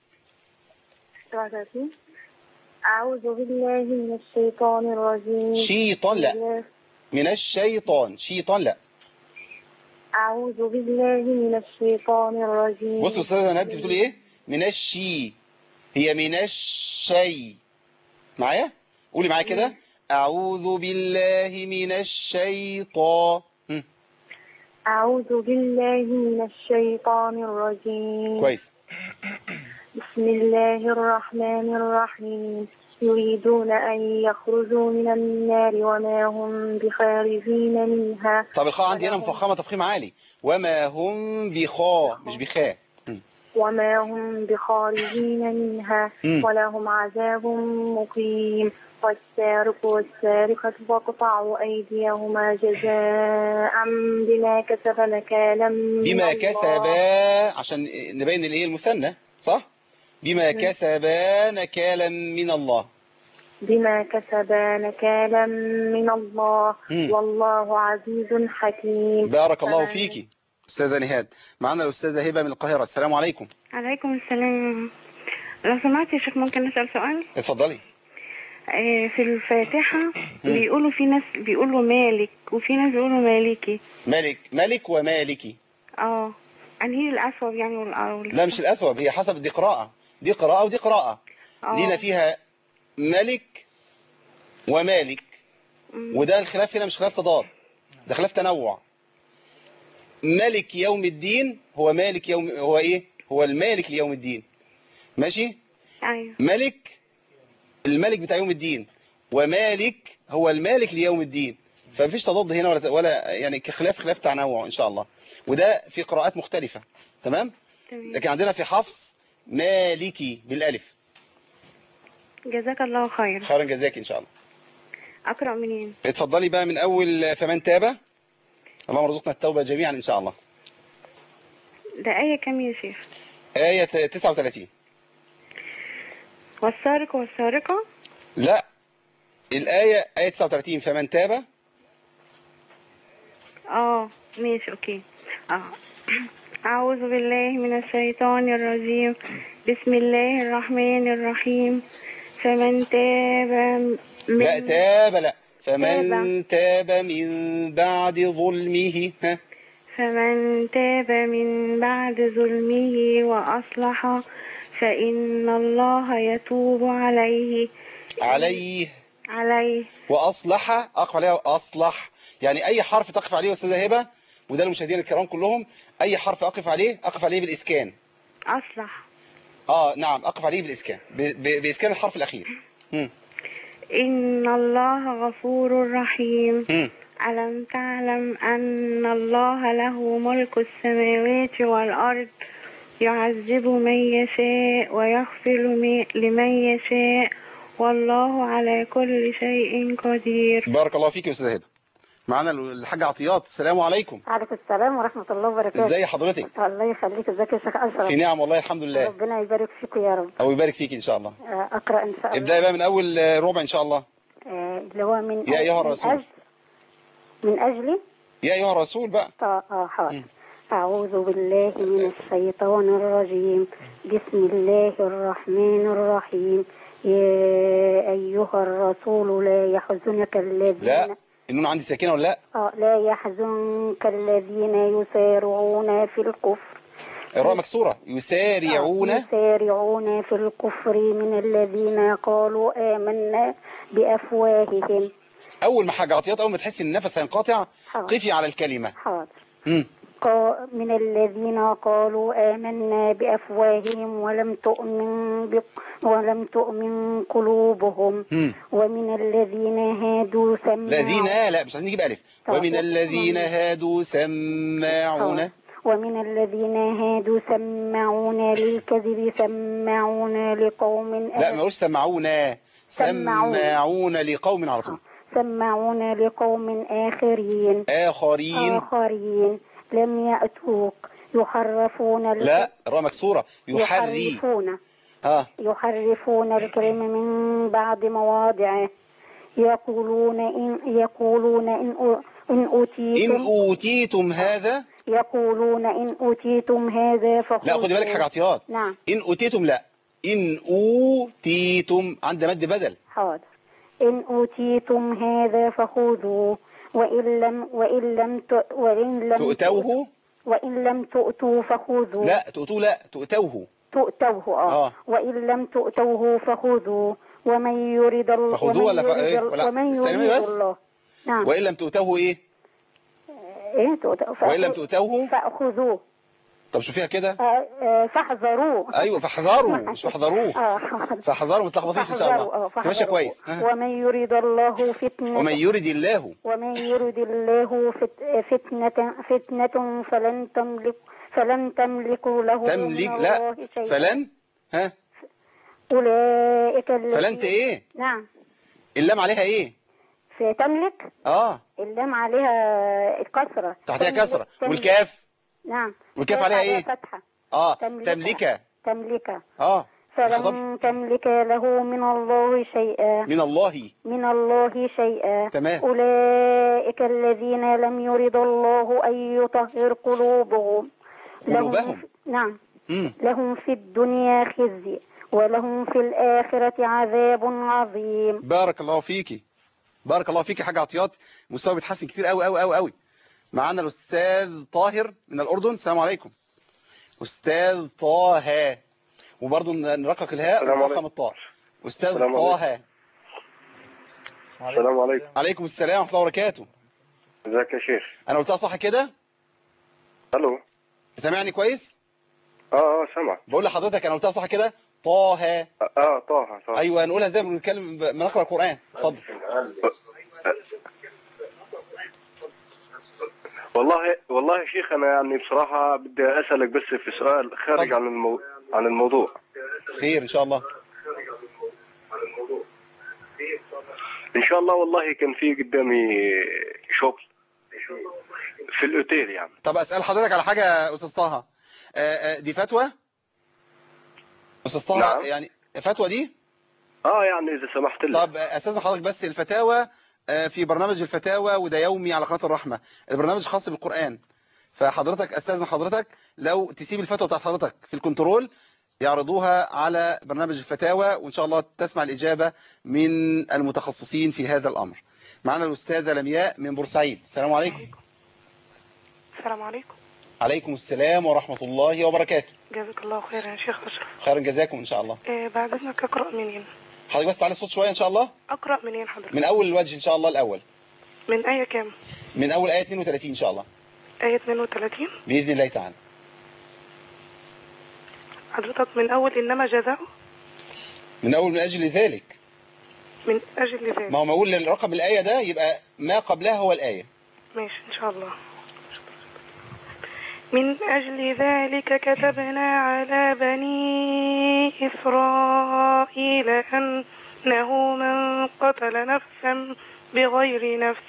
37 أعوذ بالله من الشيطان الرجيم شيطان لا من الشيطان شيطان لا أعوذ بالله من الشيطان الرجيم بص يا استاذه نهاد بتقول ايه من الشي هي من الشي معايا قولي معايا كده اعوذ بالله من الشيطان هم، أعوذ بالله من الشيطان الرجيم كويس بسم الله الرحمن الرحيم يريدون أن يخرجوا من النار وما هم بخارجين منها طب الخاء عندي هنا مفخمه تفخيم عالي وما هم بخاء مش بخاء وما هم بخارجين منها مم. ولهم عذاب مقيم والسارق والسارقة فاقطعوا أيديهما جزاء بما كسب نكالا من بما الله. كسبا عشان نبين الايه المثنى صح بما كسبا نكالا من الله بما كسبا نكالا من الله مم. والله عزيز حكيم بارك الله فمن- فيكي استاذه نهاد معنا الاستاذه هبه من القاهره السلام عليكم عليكم السلام لو سمحت يا شيخ ممكن نسأل سؤال اتفضلي آه، في الفاتحة بيقولوا في ناس بيقولوا مالك وفي ناس بيقولوا مالكي ملك ملك ومالكي اه انهي الأسوأ يعني والأول لا مش الأثوب هي حسب دي قراءة دي قراءة ودي قراءة آه. لينا فيها ملك ومالك وده الخلاف هنا مش خلاف تضاد ده خلاف تنوع ملك يوم الدين هو مالك يوم هو ايه هو المالك ليوم الدين ماشي ايوه ملك الملك بتاع يوم الدين ومالك هو المالك ليوم الدين فمفيش تضاد هنا ولا ولا يعني كخلاف خلاف تنوع ان شاء الله وده في قراءات مختلفة تمام تمام لكن عندنا في حفص مالكي بالالف جزاك الله خير خيرا جزاك ان شاء الله اقرا منين اتفضلي بقى من اول فمن تاب اللهم ارزقنا التوبة جميعا ان شاء الله ده ايه كام يا شيخ آية 39 والسارق والسارقه لا الآية آية 39 فمن تاب اه ماشي اوكي اه أعوذ بالله من الشيطان الرجيم بسم الله الرحمن الرحيم فمن تاب من لا تاب لا فمن تاب من بعد ظلمه ها فمن تاب من بعد ظلمه وأصلح فإن الله يتوب عليه عليه عليه وأصلح أقف عليها أصلح يعني أي حرف تقف عليه يا أستاذة هبة وده المشاهدين الكرام كلهم أي حرف أقف عليه أقف عليه بالإسكان أصلح آه نعم أقف عليه بالإسكان ب... ب... بإسكان الحرف الأخير مم. إن الله غفور رحيم مم. ألم تعلم أن الله له ملك السماوات والأرض يعذب من يشاء ويغفر مي- لمن يشاء والله على كل شيء قدير بارك الله فيك يا أستاذة هبة معانا الحاج عطيات السلام عليكم عليكم السلام ورحمة الله وبركاته ازي حضرتك الله يخليك ازيك يا شيخ أشرف في نعم والله الحمد لله ربنا يبارك فيك يا رب أو يبارك فيك إن شاء الله آه، أقرأ إن شاء الله ابدأي بقى من أول آه، ربع إن شاء الله آه، اللي هو من يا أيها من الرسول. أجل من أجلي يا أيها الرسول بقى آه آه، حاضر أعوذ بالله من الشيطان الرجيم بسم الله الرحمن الرحيم يا أيها الرسول لا يحزنك الذين لا النون عندي ساكنة ولا لا آه لا يحزنك الذين يسارعون في الكفر الراء مكسورة يسارعون يسارعون في الكفر من الذين قالوا آمنا بأفواههم أول ما حاجة عطيات أول ما تحسي إن النفس هينقطع حاضر. قفي على الكلمة حاضر مم. قا- من الذين قالوا آمنا بأفواههم ولم تؤمن ب... ولم تؤمن قلوبهم مم. ومن الذين هادوا سماعون الذين لا مش عايزين نجيب ألف ومن الذين هادوا سماعون ومن الذين هادوا سماعون للكذب سماعون لقوم لا ما يقولش سمعونا سمعون. سماعون لقوم على طول سماعون لقوم آخرين آخرين آخرين لم يأتوك يحرفون ال- لا الراء مكسورة يحري يحرفون اه يحرفون الكلمة من بعد مواضعه يقولون إن يقولون إن أو- إن إن أوتيتم أوتيتم هذا يقولون إن أوتيتم هذا فخذوه لا خدي بالك حاجة عطيات نعم إن أوتيتم لا إن أوتيتم عند مد بدل حاضر إن أوتيتم هذا فخذوه وإن لم وإن لم ت... وإن لم تؤتوه وإن لم تؤتوا فخذوه لا تؤتوه لا تؤتوه تؤتوه آه. آه. وإن لم تؤتوه فخذوه ومن يريد الله فخذوه ولا ف- إيه؟ ولا ومن استلمي يريد بس؟ الله نعم وإن لم تؤتوه إيه إيه تؤتوه وإن لم تؤتوه فأخذوه طب شوفيها كده آه، آه، فاحذروه أيوة فاحذروا مش فاحذروه اه حاضر. فاحذروا ما تلخبطيش إن شاء فاحذروا، آه، الله أنت ماشية فاحذروا. كويس ها. ومن يريد الله فتنة ومن يرد الله ومن يرد الله فت- فتنة فتنة فلن تملك فلن تملكوا له تملك من لا الله شيئا فلن ها أولئك الذين فلنت إيه نعم اللام عليها إيه في تملك آه اللام عليها الكسرة تحتها تملك- كسرة تملك. والكاف نعم والكاف عليها إيه فتحة آه تملكها. تملكة تملك آه فلن تملك له من الله شيئا من الله من الله شيئا تمام. أولئك الذين لم يرد الله أن يطهر قلوبهم لهم قلوبهم نعم مم. لهم في الدنيا خزي ولهم في الآخرة عذاب عظيم بارك الله فيكي بارك الله فيكي حاجة عطيات مستوى بيتحسن كتير قوي قوي قوي قوي معانا الأستاذ طاهر من الأردن السلام عليكم أستاذ طه وبرضه نرقق الهاء السلام ونفخم عليكم. الطاء أستاذ السلام طه السلام عليكم عليكم السلام ورحمة الله وبركاته ازيك يا شيخ أنا قلتها صح كده الو سامعني كويس اه اه سامع بقول لحضرتك أنا قلتها صح كده طه اه طه طه أيوه نقولها زي ما بنتكلم بنقرأ القرآن اتفضل والله والله يا شيخ انا يعني بصراحه بدي اسالك بس في سؤال خارج عن المو... عن الموضوع خير إن شاء الله ان شاء الله والله كان في قدامي شغل في الاوتيل يعني طب اسال حضرتك على حاجه يا استاذ طه آه، آه، دي فتوى استاذ طه نعم. يعني فتوى دي اه يعني اذا سمحت لي طب آه، استاذن حضرتك بس الفتاوى آه، في برنامج الفتاوى وده يومي على قناه الرحمه البرنامج خاص بالقران فحضرتك استاذن حضرتك لو تسيب الفتوى بتاعت حضرتك في الكنترول يعرضوها على برنامج الفتاوى وان شاء الله تسمع الاجابه من المتخصصين في هذا الامر معنا الاستاذه لمياء من بورسعيد السلام عليكم السلام عليكم عليكم السلام ورحمه الله وبركاته جزاك الله خيرا يا شيخ أشرف خيرا جزاكم ان شاء الله آه بعد إذنك أقرأ منين حضرتك بس تعلي الصوت شويه ان شاء الله أقرأ منين حضرتك من اول الوجه ان شاء الله الاول من آية كام من اول ايه 32 ان شاء الله آية 32 باذن الله تعالى حضرتك من أول إنما جزاؤه من اول من اجل ذلك من أجل ذلك ما هو موجود الرقم الايه ده يبقى ما قبلها هو الايه ماشي إن شاء الله من أجل ذلك كتبنا على بني إسرائيل أنه من قتل نفسا بغير نفس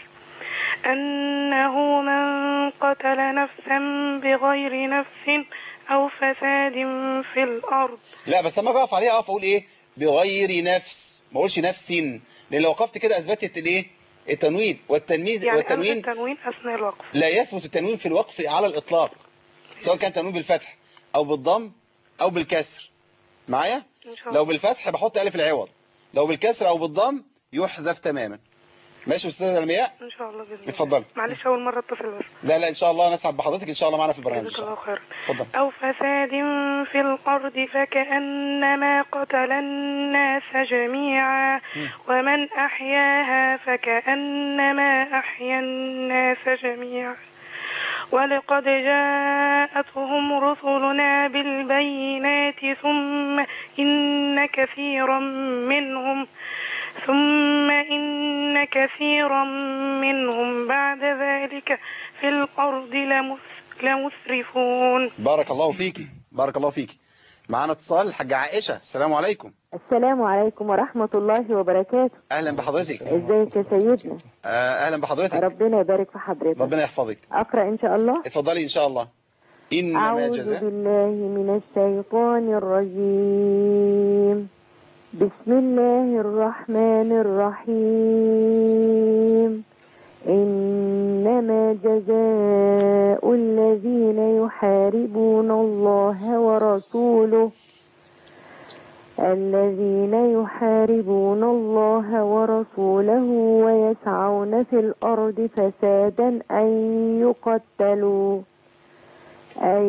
أنه من قتل نفسا بغير نفس أو فساد في الأرض لا بس لما اقف عليها اقف اقول ايه بغير نفس ما اقولش نفس لان لو وقفت كده اثبتت الايه التنوين والتنوين يعني أمس والتنوين التنوين أثناء الوقف لا يثبت التنوين في الوقف على الاطلاق سواء كان تنوين بالفتح او بالضم او بالكسر معايا إن شاء الله لو بالفتح بحط الف العوض لو بالكسر او بالضم يحذف تماما ماشي يا استاذه لمياء إن شاء الله بإذن الله اتفضلي معلش أول مرة أتصل بس لا لا ان شاء الله نسعد بحضرتك ان شاء الله معانا في البرنامج ان جزاك شاء الله الله خيرا اتفضل أو فساد في الأرض فكأنما قتل الناس جميعا ومن أحياها فكأنما أحيا الناس جميعا ولقد جاءتهم رسلنا بالبينات ثم إن كثيرا منهم ثم إن كثيرا منهم بعد ذلك في الأرض لمس- لمسرفون بارك الله فيكي بارك الله فيكي معانا اتصال الحاجة عائشة السلام عليكم السلام عليكم ورحمة الله وبركاته اهلا بحضرتك ازيك يا سيدنا آه، اهلا بحضرتك ربنا يبارك في حضرتك ربنا يحفظك أقرأ إن شاء الله اتفضلي ان شاء الله انما أعوذ جزاء بالله من الشيطان الرجيم بسم الله الرحمن الرحيم إنما جزاء الذين يحاربون الله ورسوله الذين يحاربون الله ورسوله ويسعون في الأرض فسادا أن يقتلوا أن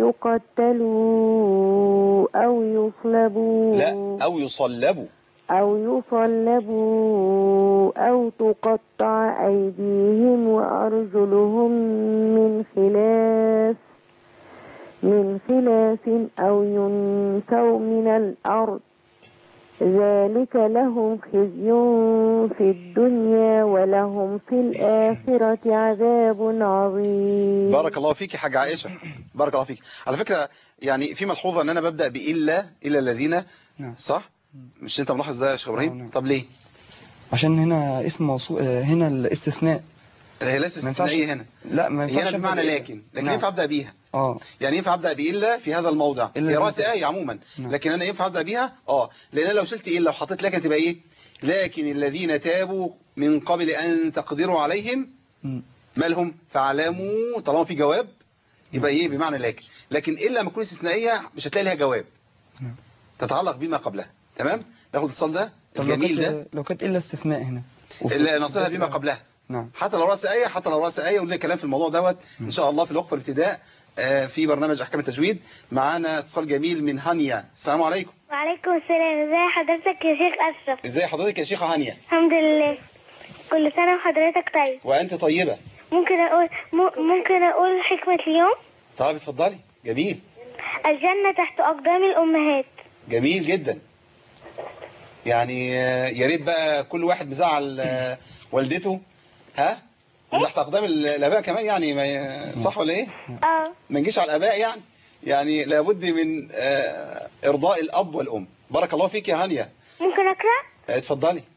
يقتلوا أو يصلبوا لا او يصلبوا أو يصلبوا أو تقطع أيديهم وأرجلهم من خلاف من خلاف أو ينفوا من الأرض ذلك لهم خزي في الدنيا ولهم في الآخرة عذاب عظيم بارك الله فيك يا حاجة عائشة بارك الله فيك على فكرة يعني في ملحوظة ان انا ببدأ بإلا إلا الذين صح مش انت ملاحظ ده يا شيخ ابراهيم طب ليه عشان هنا اسم موصول آه، هنا الاستثناء هي ليست ما ينفعش- استثنائية هنا لا ما هي ينفعش هنا أبدأ بمعنى بإلا. لكن لكن نعم. ينفع أبدأ بيها اه يعني ينفع أبدأ بإلا في هذا الموضع إلا هي الذين- رأس آية عموما نعم. لكن أنا ينفع أبدأ بيها اه لأن أنا لو شلت إلا وحطيت لكن تبقى إيه لكن الذين تابوا من قبل أن تقدروا عليهم مم. مالهم فاعلموا طالما في جواب يبقى ايه بمعنى لكن لكن الا لما تكون استثنائيه مش هتلاقي لها جواب نعم. تتعلق بما قبلها تمام ناخد الاتصال ده طب لو الجميل ده كانت لو كانت الا استثناء هنا وفي- اللي نصلها بما قبلها نعم حتى لو راس ايه حتى لو راس ايه ولنا كلام في الموضوع دوت ان شاء الله في الوقفه الابتداء آه، في برنامج احكام التجويد معانا اتصال جميل من هانيا السلام عليكم وعليكم السلام ازي حضرتك يا شيخ أشرف ازي حضرتك يا شيخه هانيا الحمد لله كل سنة وحضرتك طيب وانت طيبه ممكن أقول م- ممكن أقول حكمة اليوم طيب اتفضلي جميل الجنة تحت أقدام الأمهات جميل جدا يعني آه، يا ريت بقى كل واحد مزعل آه، والدته ها تحت اقدام ال- الاباء كمان يعني ما ي- صح ولا ايه اه ما نجيش على الاباء يعني يعني لابد من آه، ارضاء الاب والام بارك الله فيك يا هانيا ممكن أقرأ آه، اتفضلي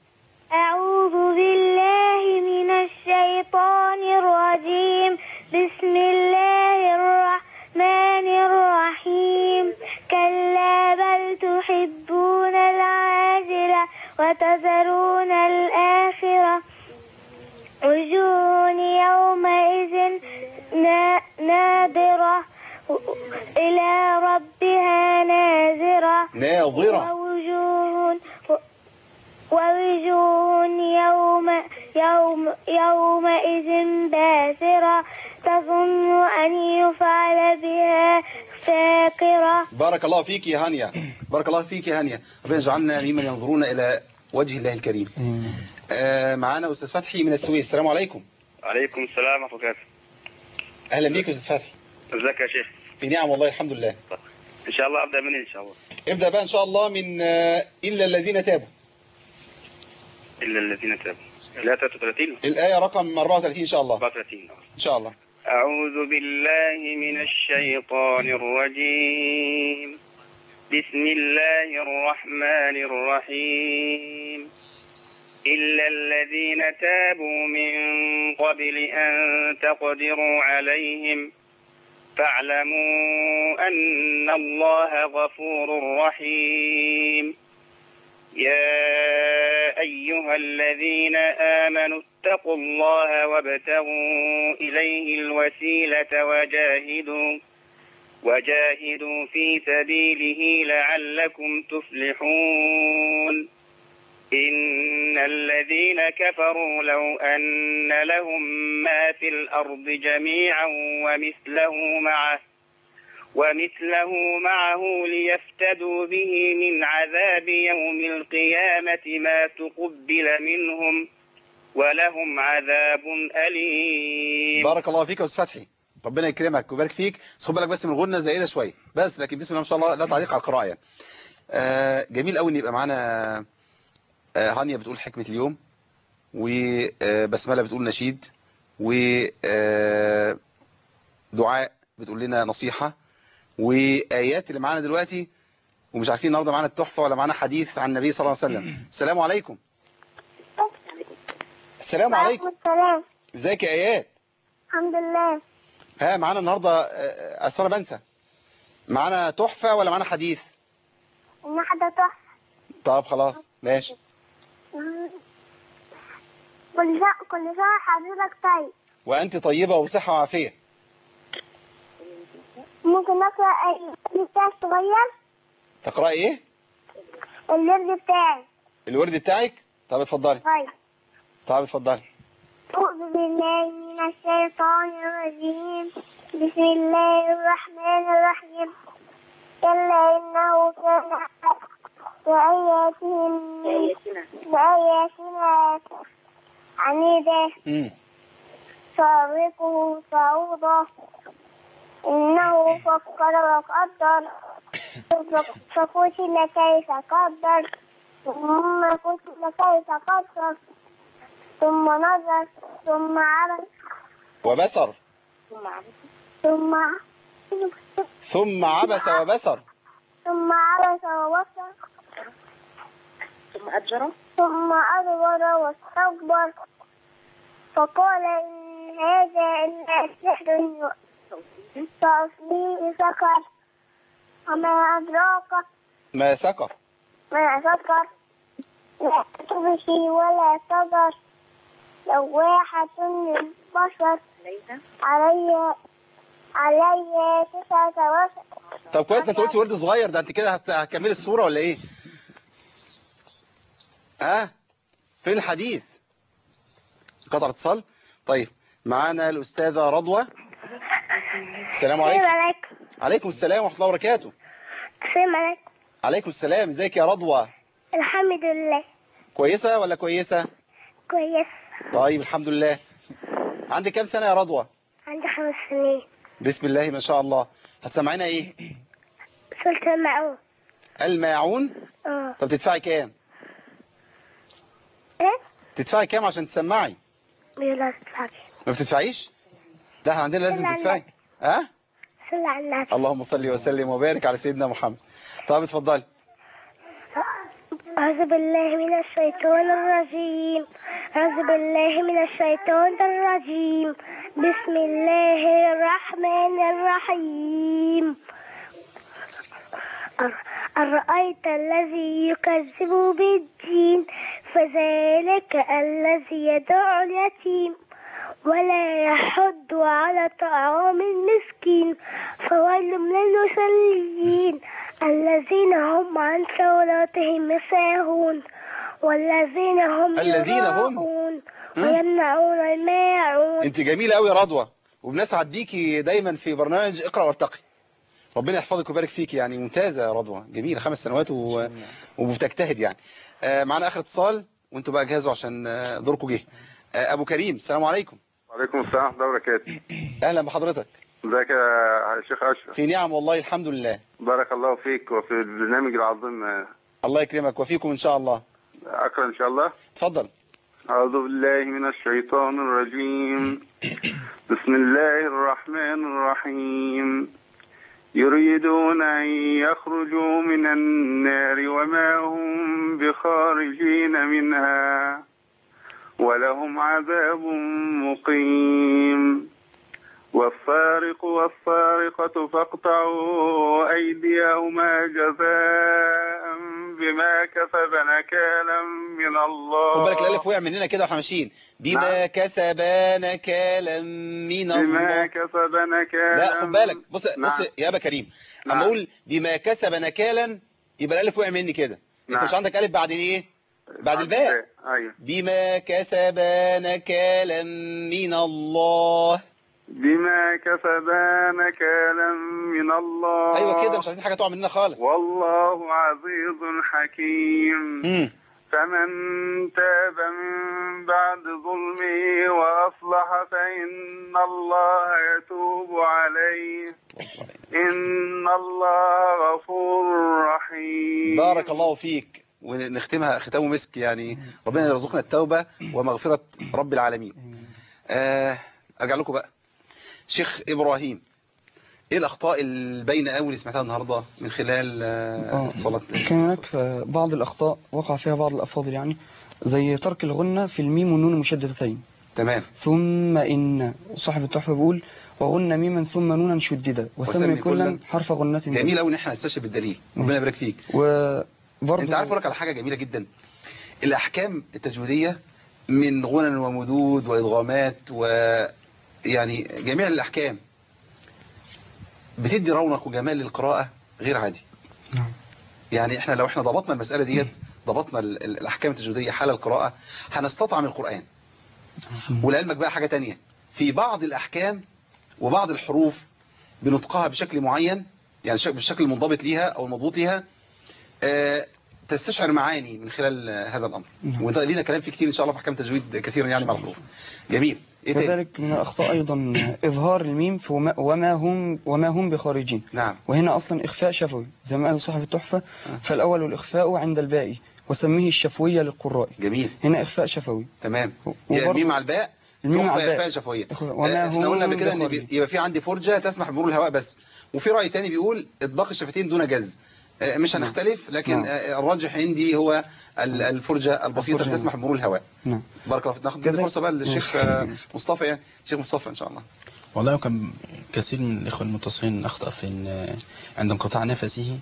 أعوذ بالله من الشيطان الرجيم بسم الله الرحمن الرحيم كلا بل تحبون العاجلة وتذرون الآخرة وجوه يومئذ نا- نادرة إلى ربها نازرة ناظرة ووجوه ووجوه يوم يوم يومئذ باسرة تظن أن يفعل بها فاقرة بارك الله فيك يا هانيا بارك الله فيك يا هانيا ربنا يجعلنا ممن ينظرون إلى وجه الله الكريم آه معانا أستاذ فتحي من السويس السلام عليكم عليكم السلام ورحمة الله وبركاته أهلا بيك يا أستاذ فتحي ازيك يا شيخ في نعم والله الحمد لله ان شاء الله ابدا مني ان شاء الله ابدأ بقى إن شاء الله من آه إلا الذين تابوا الا الذين تابوا لا 33 الآية رقم 34 إن شاء الله 34 إن شاء الله أعوذ بالله من الشيطان الرجيم بسم الله الرحمن الرحيم إلا الذين تابوا من قبل أن تقدروا عليهم فاعلموا أن الله غفور رحيم يا أيها الذين آمنوا اتقوا الله وابتغوا إليه الوسيلة وجاهدوا وجاهدوا في سبيله لعلكم تفلحون إن الذين كفروا لو أن لهم ما في الأرض جميعا ومثله معه ومثله معه ليفتدوا به من عذاب يوم القيامة ما تقبل منهم ولهم عذاب أليم بارك الله فيك يا أستاذ فتحي ربنا يكرمك ويبارك فيك بس خد بالك بس من الغنة زائدة شوية بس لكن بسم الله ما شاء الله لا تعليق على القراءة يعني. آه جميل قوي ان يبقى معانا آه هانيا بتقول حكمة اليوم وبسملة بتقول نشيد ودعاء بتقول لنا نصيحة وآيات اللي معانا دلوقتي ومش عارفين النهارده معانا التحفة ولا معانا حديث عن النبي صلى الله عليه وسلم السلام عليكم السلام عليكم السلام ازيك يا آيات الحمد لله ها معانا النهارده آه، اصل انا بنسى معانا تحفة ولا معانا حديث النحلة تحفة طب خلاص ماشي كل سنة كل سنة حضرتك طيب وأنت طيبة وصحة وعافية ممكن نقرأ الورد بتاعي الصغير تقرأي إيه الورد بتاعي الورد بتاعك طب اتفضلي طيب طب اتفضلي أعوذ بالله من الشيطان الرجيم بسم الله الرحمن الرحيم كلا إنه كان بآياتهم بآياتنا عنيدا امم سأرهقه صعودا إنه فكر وقدر فقتل كيف قدر ثم قتل كيف قدر ثم نظر ثم عبس وبصر ثم ثم عبس وبصر ثم عبس وبصر ثم أدبر ثم أدبر واستكبر فقال إن هذا إلا سحر يؤثر فأصليه سكر وما أدراك ما سكر ما سكر لا تبكي ولا تذر لواحة للبشر علي علي تسعة وسط طب كويس انت قلتي ورد صغير ده انت كده هت- هتكملي الصورة ولا ايه ها فين الحديث قطع اتصال طيب معانا الأستاذة رضوى السلام عليكم عليكم عليكم السلام ورحمة الله وبركاته السلام عليكم عليكم السلام ازيك يا رضوى الحمد لله كويسة ولا كويسة كويس طيب الحمد لله عندك كام سنة يا رضوى عندي خمس سنين بسم الله ما شاء الله هتسمعينا ايه سلطة المعون الماعون اه طب تدفعي كام ايه تدفعي كام عشان تسمعي يلا تفاكر ما بتدفعيش لا احنا عندنا لازم لا، لا. تدفعي ها صلى على النبي اللهم صل وسلم وبارك على سيدنا محمد طب اتفضلي أعوذ بالله من الشيطان الرجيم أعوذ بالله من الشيطان الرجيم بسم الله الرحمن الرحيم أر- أرأيت الذي يكذب بالدين فذلك الذي يدعو اليتيم ولا يحض على طعام المسكين فويل للمصلين الذين هم عن صلاتهم ساهون والذين هم الذين هم؟ يراءون ويمنعون الماعون انت جميله قوي يا رضوى وبنسعد بيكي دايما في برنامج اقرا وارتقي ربنا يحفظك ويبارك فيك يعني ممتازه يا رضوى جميل خمس سنوات و... وبتجتهد يعني آه معانا اخر اتصال وانتوا بقى جهزوا عشان آه، دوركم جه آه ابو كريم السلام عليكم وعليكم السلام ورحمة الله وبركاته اهلا بحضرتك ازيك يا شيخ أشرف في نعم والله الحمد لله بارك الله فيك وفي البرنامج العظيم آه، الله يكرمك وفيكم ان شاء الله أقرأ إن شاء الله اتفضل أعوذ بالله من الشيطان الرجيم بسم الله الرحمن الرحيم يريدون أن يخرجوا من النار وما هم بخارجين منها ولهم عذاب مقيم والسارق والسارقة فاقطعوا أيديهما جزاء بما كسب نكالا من الله خد بالك الالف وقع مننا كده واحنا ماشيين بما كسبا نكالا من بما الله كسب نكالا لا خد بالك بص نعم. بص يا ابا كريم اما اقول بما كسب نكالا يبقى الالف وقع مني كده انت نعم. مش عندك الف بعد ايه بعد الباء أيوه بما كسب نكالا من الله بما كسب نكالا من الله ايوه كده مش عايزين حاجه تقع مننا خالص والله عزيز حكيم مم. فمن تاب من بعد ظلمه وأصلح فإن الله يتوب عليه إن الله غفور رحيم بارك الله فيك ونختمها ختام مسك يعني ربنا يرزقنا التوبة ومغفرة رب العالمين آه ارجع لكم بقى شيخ ابراهيم ايه الاخطاء الباينه قوي اللي سمعتها النهارده من خلال آه صلاه كان هناك في بعض الأخطاء وقع فيها بعض الأفاضل يعني زي ترك الغنة في الميم والنون المشددتين تمام ثم إن صاحب التحفة بيقول وغن ميما ثم نونا شددا وسمي وسمي كلا كلاً حرف غنة جميل قوي ان احنا نستشهد بالدليل ربنا يبارك فيك وبرضه انت عارف اقول لك على حاجه جميله جدا الاحكام التجويديه من غنن ومدود وادغامات ويعني جميع الاحكام بتدي رونق وجمال للقراءه غير عادي نعم. يعني احنا لو احنا ضبطنا المساله ديت ضبطنا ال- ال- الاحكام التجويديه حال القراءه هنستطعم القران ولعلمك بقى حاجه تانية في بعض الاحكام وبعض الحروف بنطقها بشكل معين يعني شك- بالشكل المنضبط ليها او المضبوط ليها آه، تستشعر معاني من خلال آه، هذا الامر وده لينا كلام فيه كتير ان شاء الله في احكام تجويد كثيرا يعني مع الحروف جميل ايه تاني كذلك من الأخطاء أيضا إظهار الميم في وما, وما هم وما هم بخارجين نعم وهنا أصلا إخفاء شفوي زي ما قال صاحب التحفة فالأول الإخفاء عند الباء وسميه الشفوية للقراء جميل هنا إخفاء شفوي تمام وبرضه- يعني الميم مع الباء الميم مع تخفى الباء. إخفاء شفويه وما آه، احنا هم قلنا قبل كده ان بخارجين. بي- يبقى في عندي فرجه تسمح بمرور الهواء بس وفي راي تاني بيقول اطباق الشفتين دون جز آه، مش هنختلف لكن نعم. آه، الراجح عندي هو ال- الفرجه البسيطه الفرجة. اللي تسمح بمرور الهواء نعم بارك الله فيك ناخد كذلك- فرصه بقى للشيخ ماشي. آه، مصطفى يعني شيخ مصطفى ان شاء الله والله كان كثير من الإخوة المتصلين أخطأ في إن عند انقطاع نفسه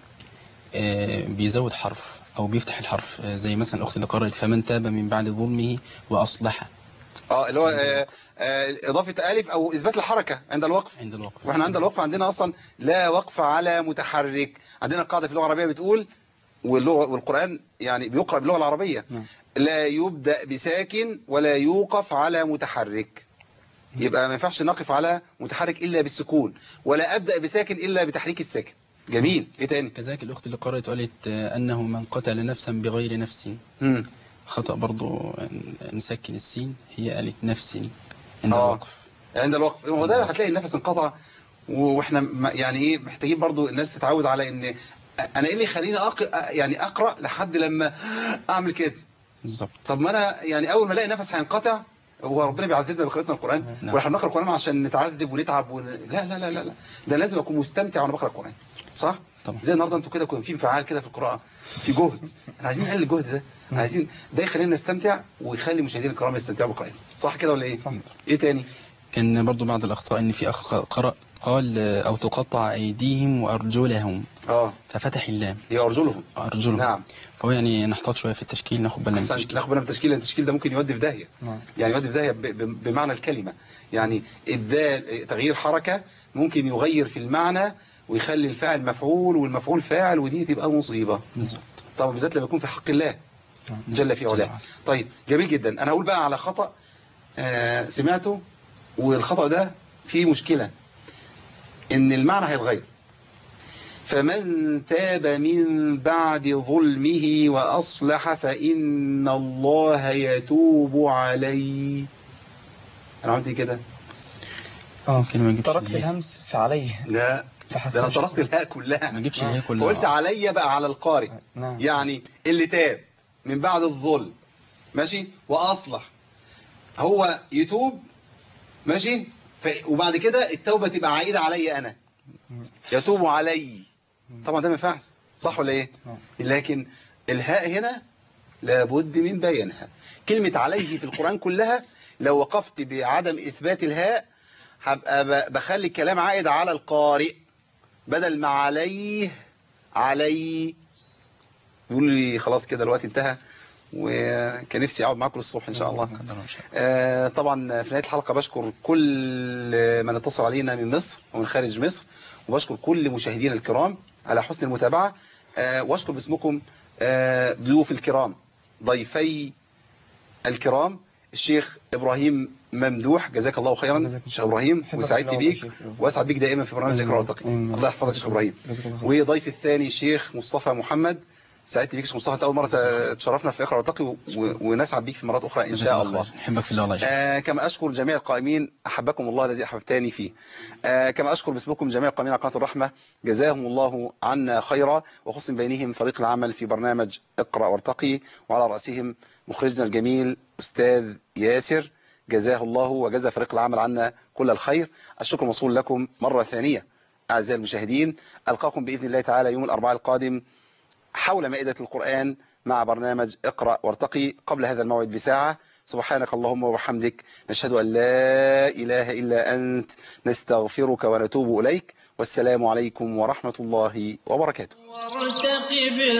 آه، بيزود حرف أو بيفتح الحرف آه، زي مثلا الأخت اللي قرأت فمن تاب من بعد ظلمه وأصلح اه اللي هو آه، آه، اضافه الف او اثبات الحركه عند الوقف عند الوقف واحنا عند الوقف عندنا اصلا لا وقف على متحرك عندنا قاعده في اللغه العربيه بتقول واللغه والقران يعني بيقرا باللغه العربيه نعم. لا يبدا بساكن ولا يوقف على متحرك يبقى ما ينفعش نقف على متحرك الا بالسكون ولا ابدا بساكن الا بتحريك الساكن جميل ايه تاني كذلك الأخت اللي قرأت وقالت آه، أنه من قتل نفسا بغير نفس مم. خطأ برضو ن- نسكن السين هي قالت نفس عند آه. الوقف عند الوقف هو ده هتلاقي النفس انقطع واحنا م- يعني ايه محتاجين برضو الناس تتعود على ان انا ايه اللي يخليني أق... يعني اقرا لحد لما اعمل كده بالظبط طب ما انا يعني اول ما الاقي نفس هينقطع هو ربنا بيعذبنا بقراءتنا القران نعم. واحنا بنقرا القران عشان نتعذب ونتعب ون... لا لا لا لا لا ده لازم اكون مستمتع وانا بقرا القران صح طبعا زي النهارده انتوا كده كنتوا في انفعال كده في القراءه في جهد احنا عايزين نقلل الجهد ده عايزين ده يخلينا نستمتع ويخلي المشاهدين الكرام يستمتعوا بقراءتنا صح كده ولا ايه صح ايه تاني كان برضو بعض الأخطاء إن في أخ قرأ قال آه، أو تقطع أيديهم وأرجلهم اه ففتح اللام هي أرجلهم أرجلهم نعم فهو يعني نحتاط شوية في التشكيل ناخد بالنا من أحسن التشكيل ناخد بالنا من التشكيل لان التشكيل ده ممكن يودي في داهيه يعني يودي في داهيه ب- ب- بمعنى الكلمه يعني الدال تغيير حركه ممكن يغير في المعنى ويخلي الفاعل مفعول والمفعول فاعل ودي تبقى مصيبه طبعا بالذات لما يكون في حق الله جل في علاه طيب جميل جدا انا هقول بقى على خطا آه سمعته والخطا ده فيه مشكله ان المعنى هيتغير فمن تاب من بعد ظلمه وأصلح فإن الله يتوب عليه أنا عملت إيه كده اه كلمة ما نجيبش تركت الهاء. الهمس فعليه لا ده أنا صرفت الهاء كلها ما نجيبش الهاء كلها وقلت عليا بقى على القارئ نعم يعني اللي تاب من بعد الظلم ماشي وأصلح هو يتوب ماشي ف... وبعد كده التوبة تبقى عائدة عليا أنا يتوب علي طبعا ده ما ينفعش صح ولا ايه لكن الهاء هنا لابد من بيانها كلمة عليه في القرآن كلها لو وقفت بعدم إثبات الهاء هبقى ب- بخلي الكلام عائد على القارئ بدل ما عليه علي يقول لي خلاص كده الوقت انتهى وكان نفسي اقعد معاكم الصبح ان شاء الله آه طبعا في نهايه الحلقه بشكر كل من اتصل علينا من مصر ومن خارج مصر وبشكر كل مشاهدينا الكرام على حسن المتابعه آه واشكر باسمكم آه ضيوف الكرام ضيفي الكرام الشيخ ابراهيم ممدوح جزاك الله خيرا شيخ ابراهيم وسعدت بيك واسعد بيك دائما في برنامج اقرا وارتقي الله يحفظك يا شيخ ابراهيم وضيف الثاني الشيخ مصطفى محمد سعدت بيك يا شيخ مصطفى انت اول مره تشرفنا في اقرا وارتقي و- و- ونسعد بيك في مرات اخرى ان شاء الله أحبك في الله الله يجزاك آه كما أشكر جميع القائمين أحبكم الله الذي أحببتني فيه آه كما أشكر باسمكم جميع القائمين على قناة الرحمة جزاهم الله عنا خيرا وخص بينهم فريق العمل في برنامج اقرأ وارتقي وعلى رأسهم مخرجنا الجميل أستاذ ياسر جزاه الله وجزا فريق العمل عنا كل الخير الشكر موصول لكم مرة ثانية أعزائي المشاهدين ألقاكم بإذن الله تعالى يوم الأربعاء القادم حول مائدة القرآن مع برنامج اقرأ وارتقي قبل هذا الموعد بساعة سبحانك اللهم وبحمدك نشهد أن لا إله إلا أنت نستغفرك ونتوب إليك والسلام عليكم ورحمة الله وبركاته وارتق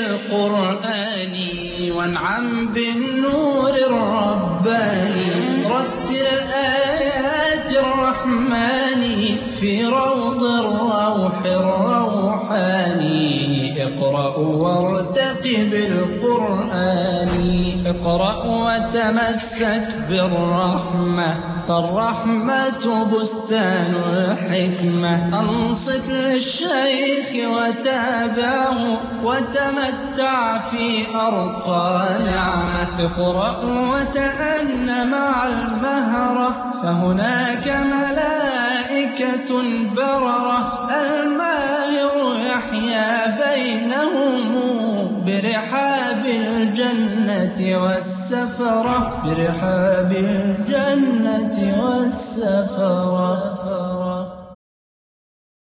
بالقرآن وانعم بالنور الرباني رتل آيات الرحمن في روض الروح الروحاني اقرأ وارتق بالقرآن اقرأ وتمسك بالرحمة فالرحمة بستان الحكمة أنصت للشيخ وتابعه وتمتع في أرقى نعمة اقرأ وتأن مع المهرة فهناك ملائكة بررة الماهر يحيا بينهم برحاب الجنة والسفرة برحاب الجنة والسفرة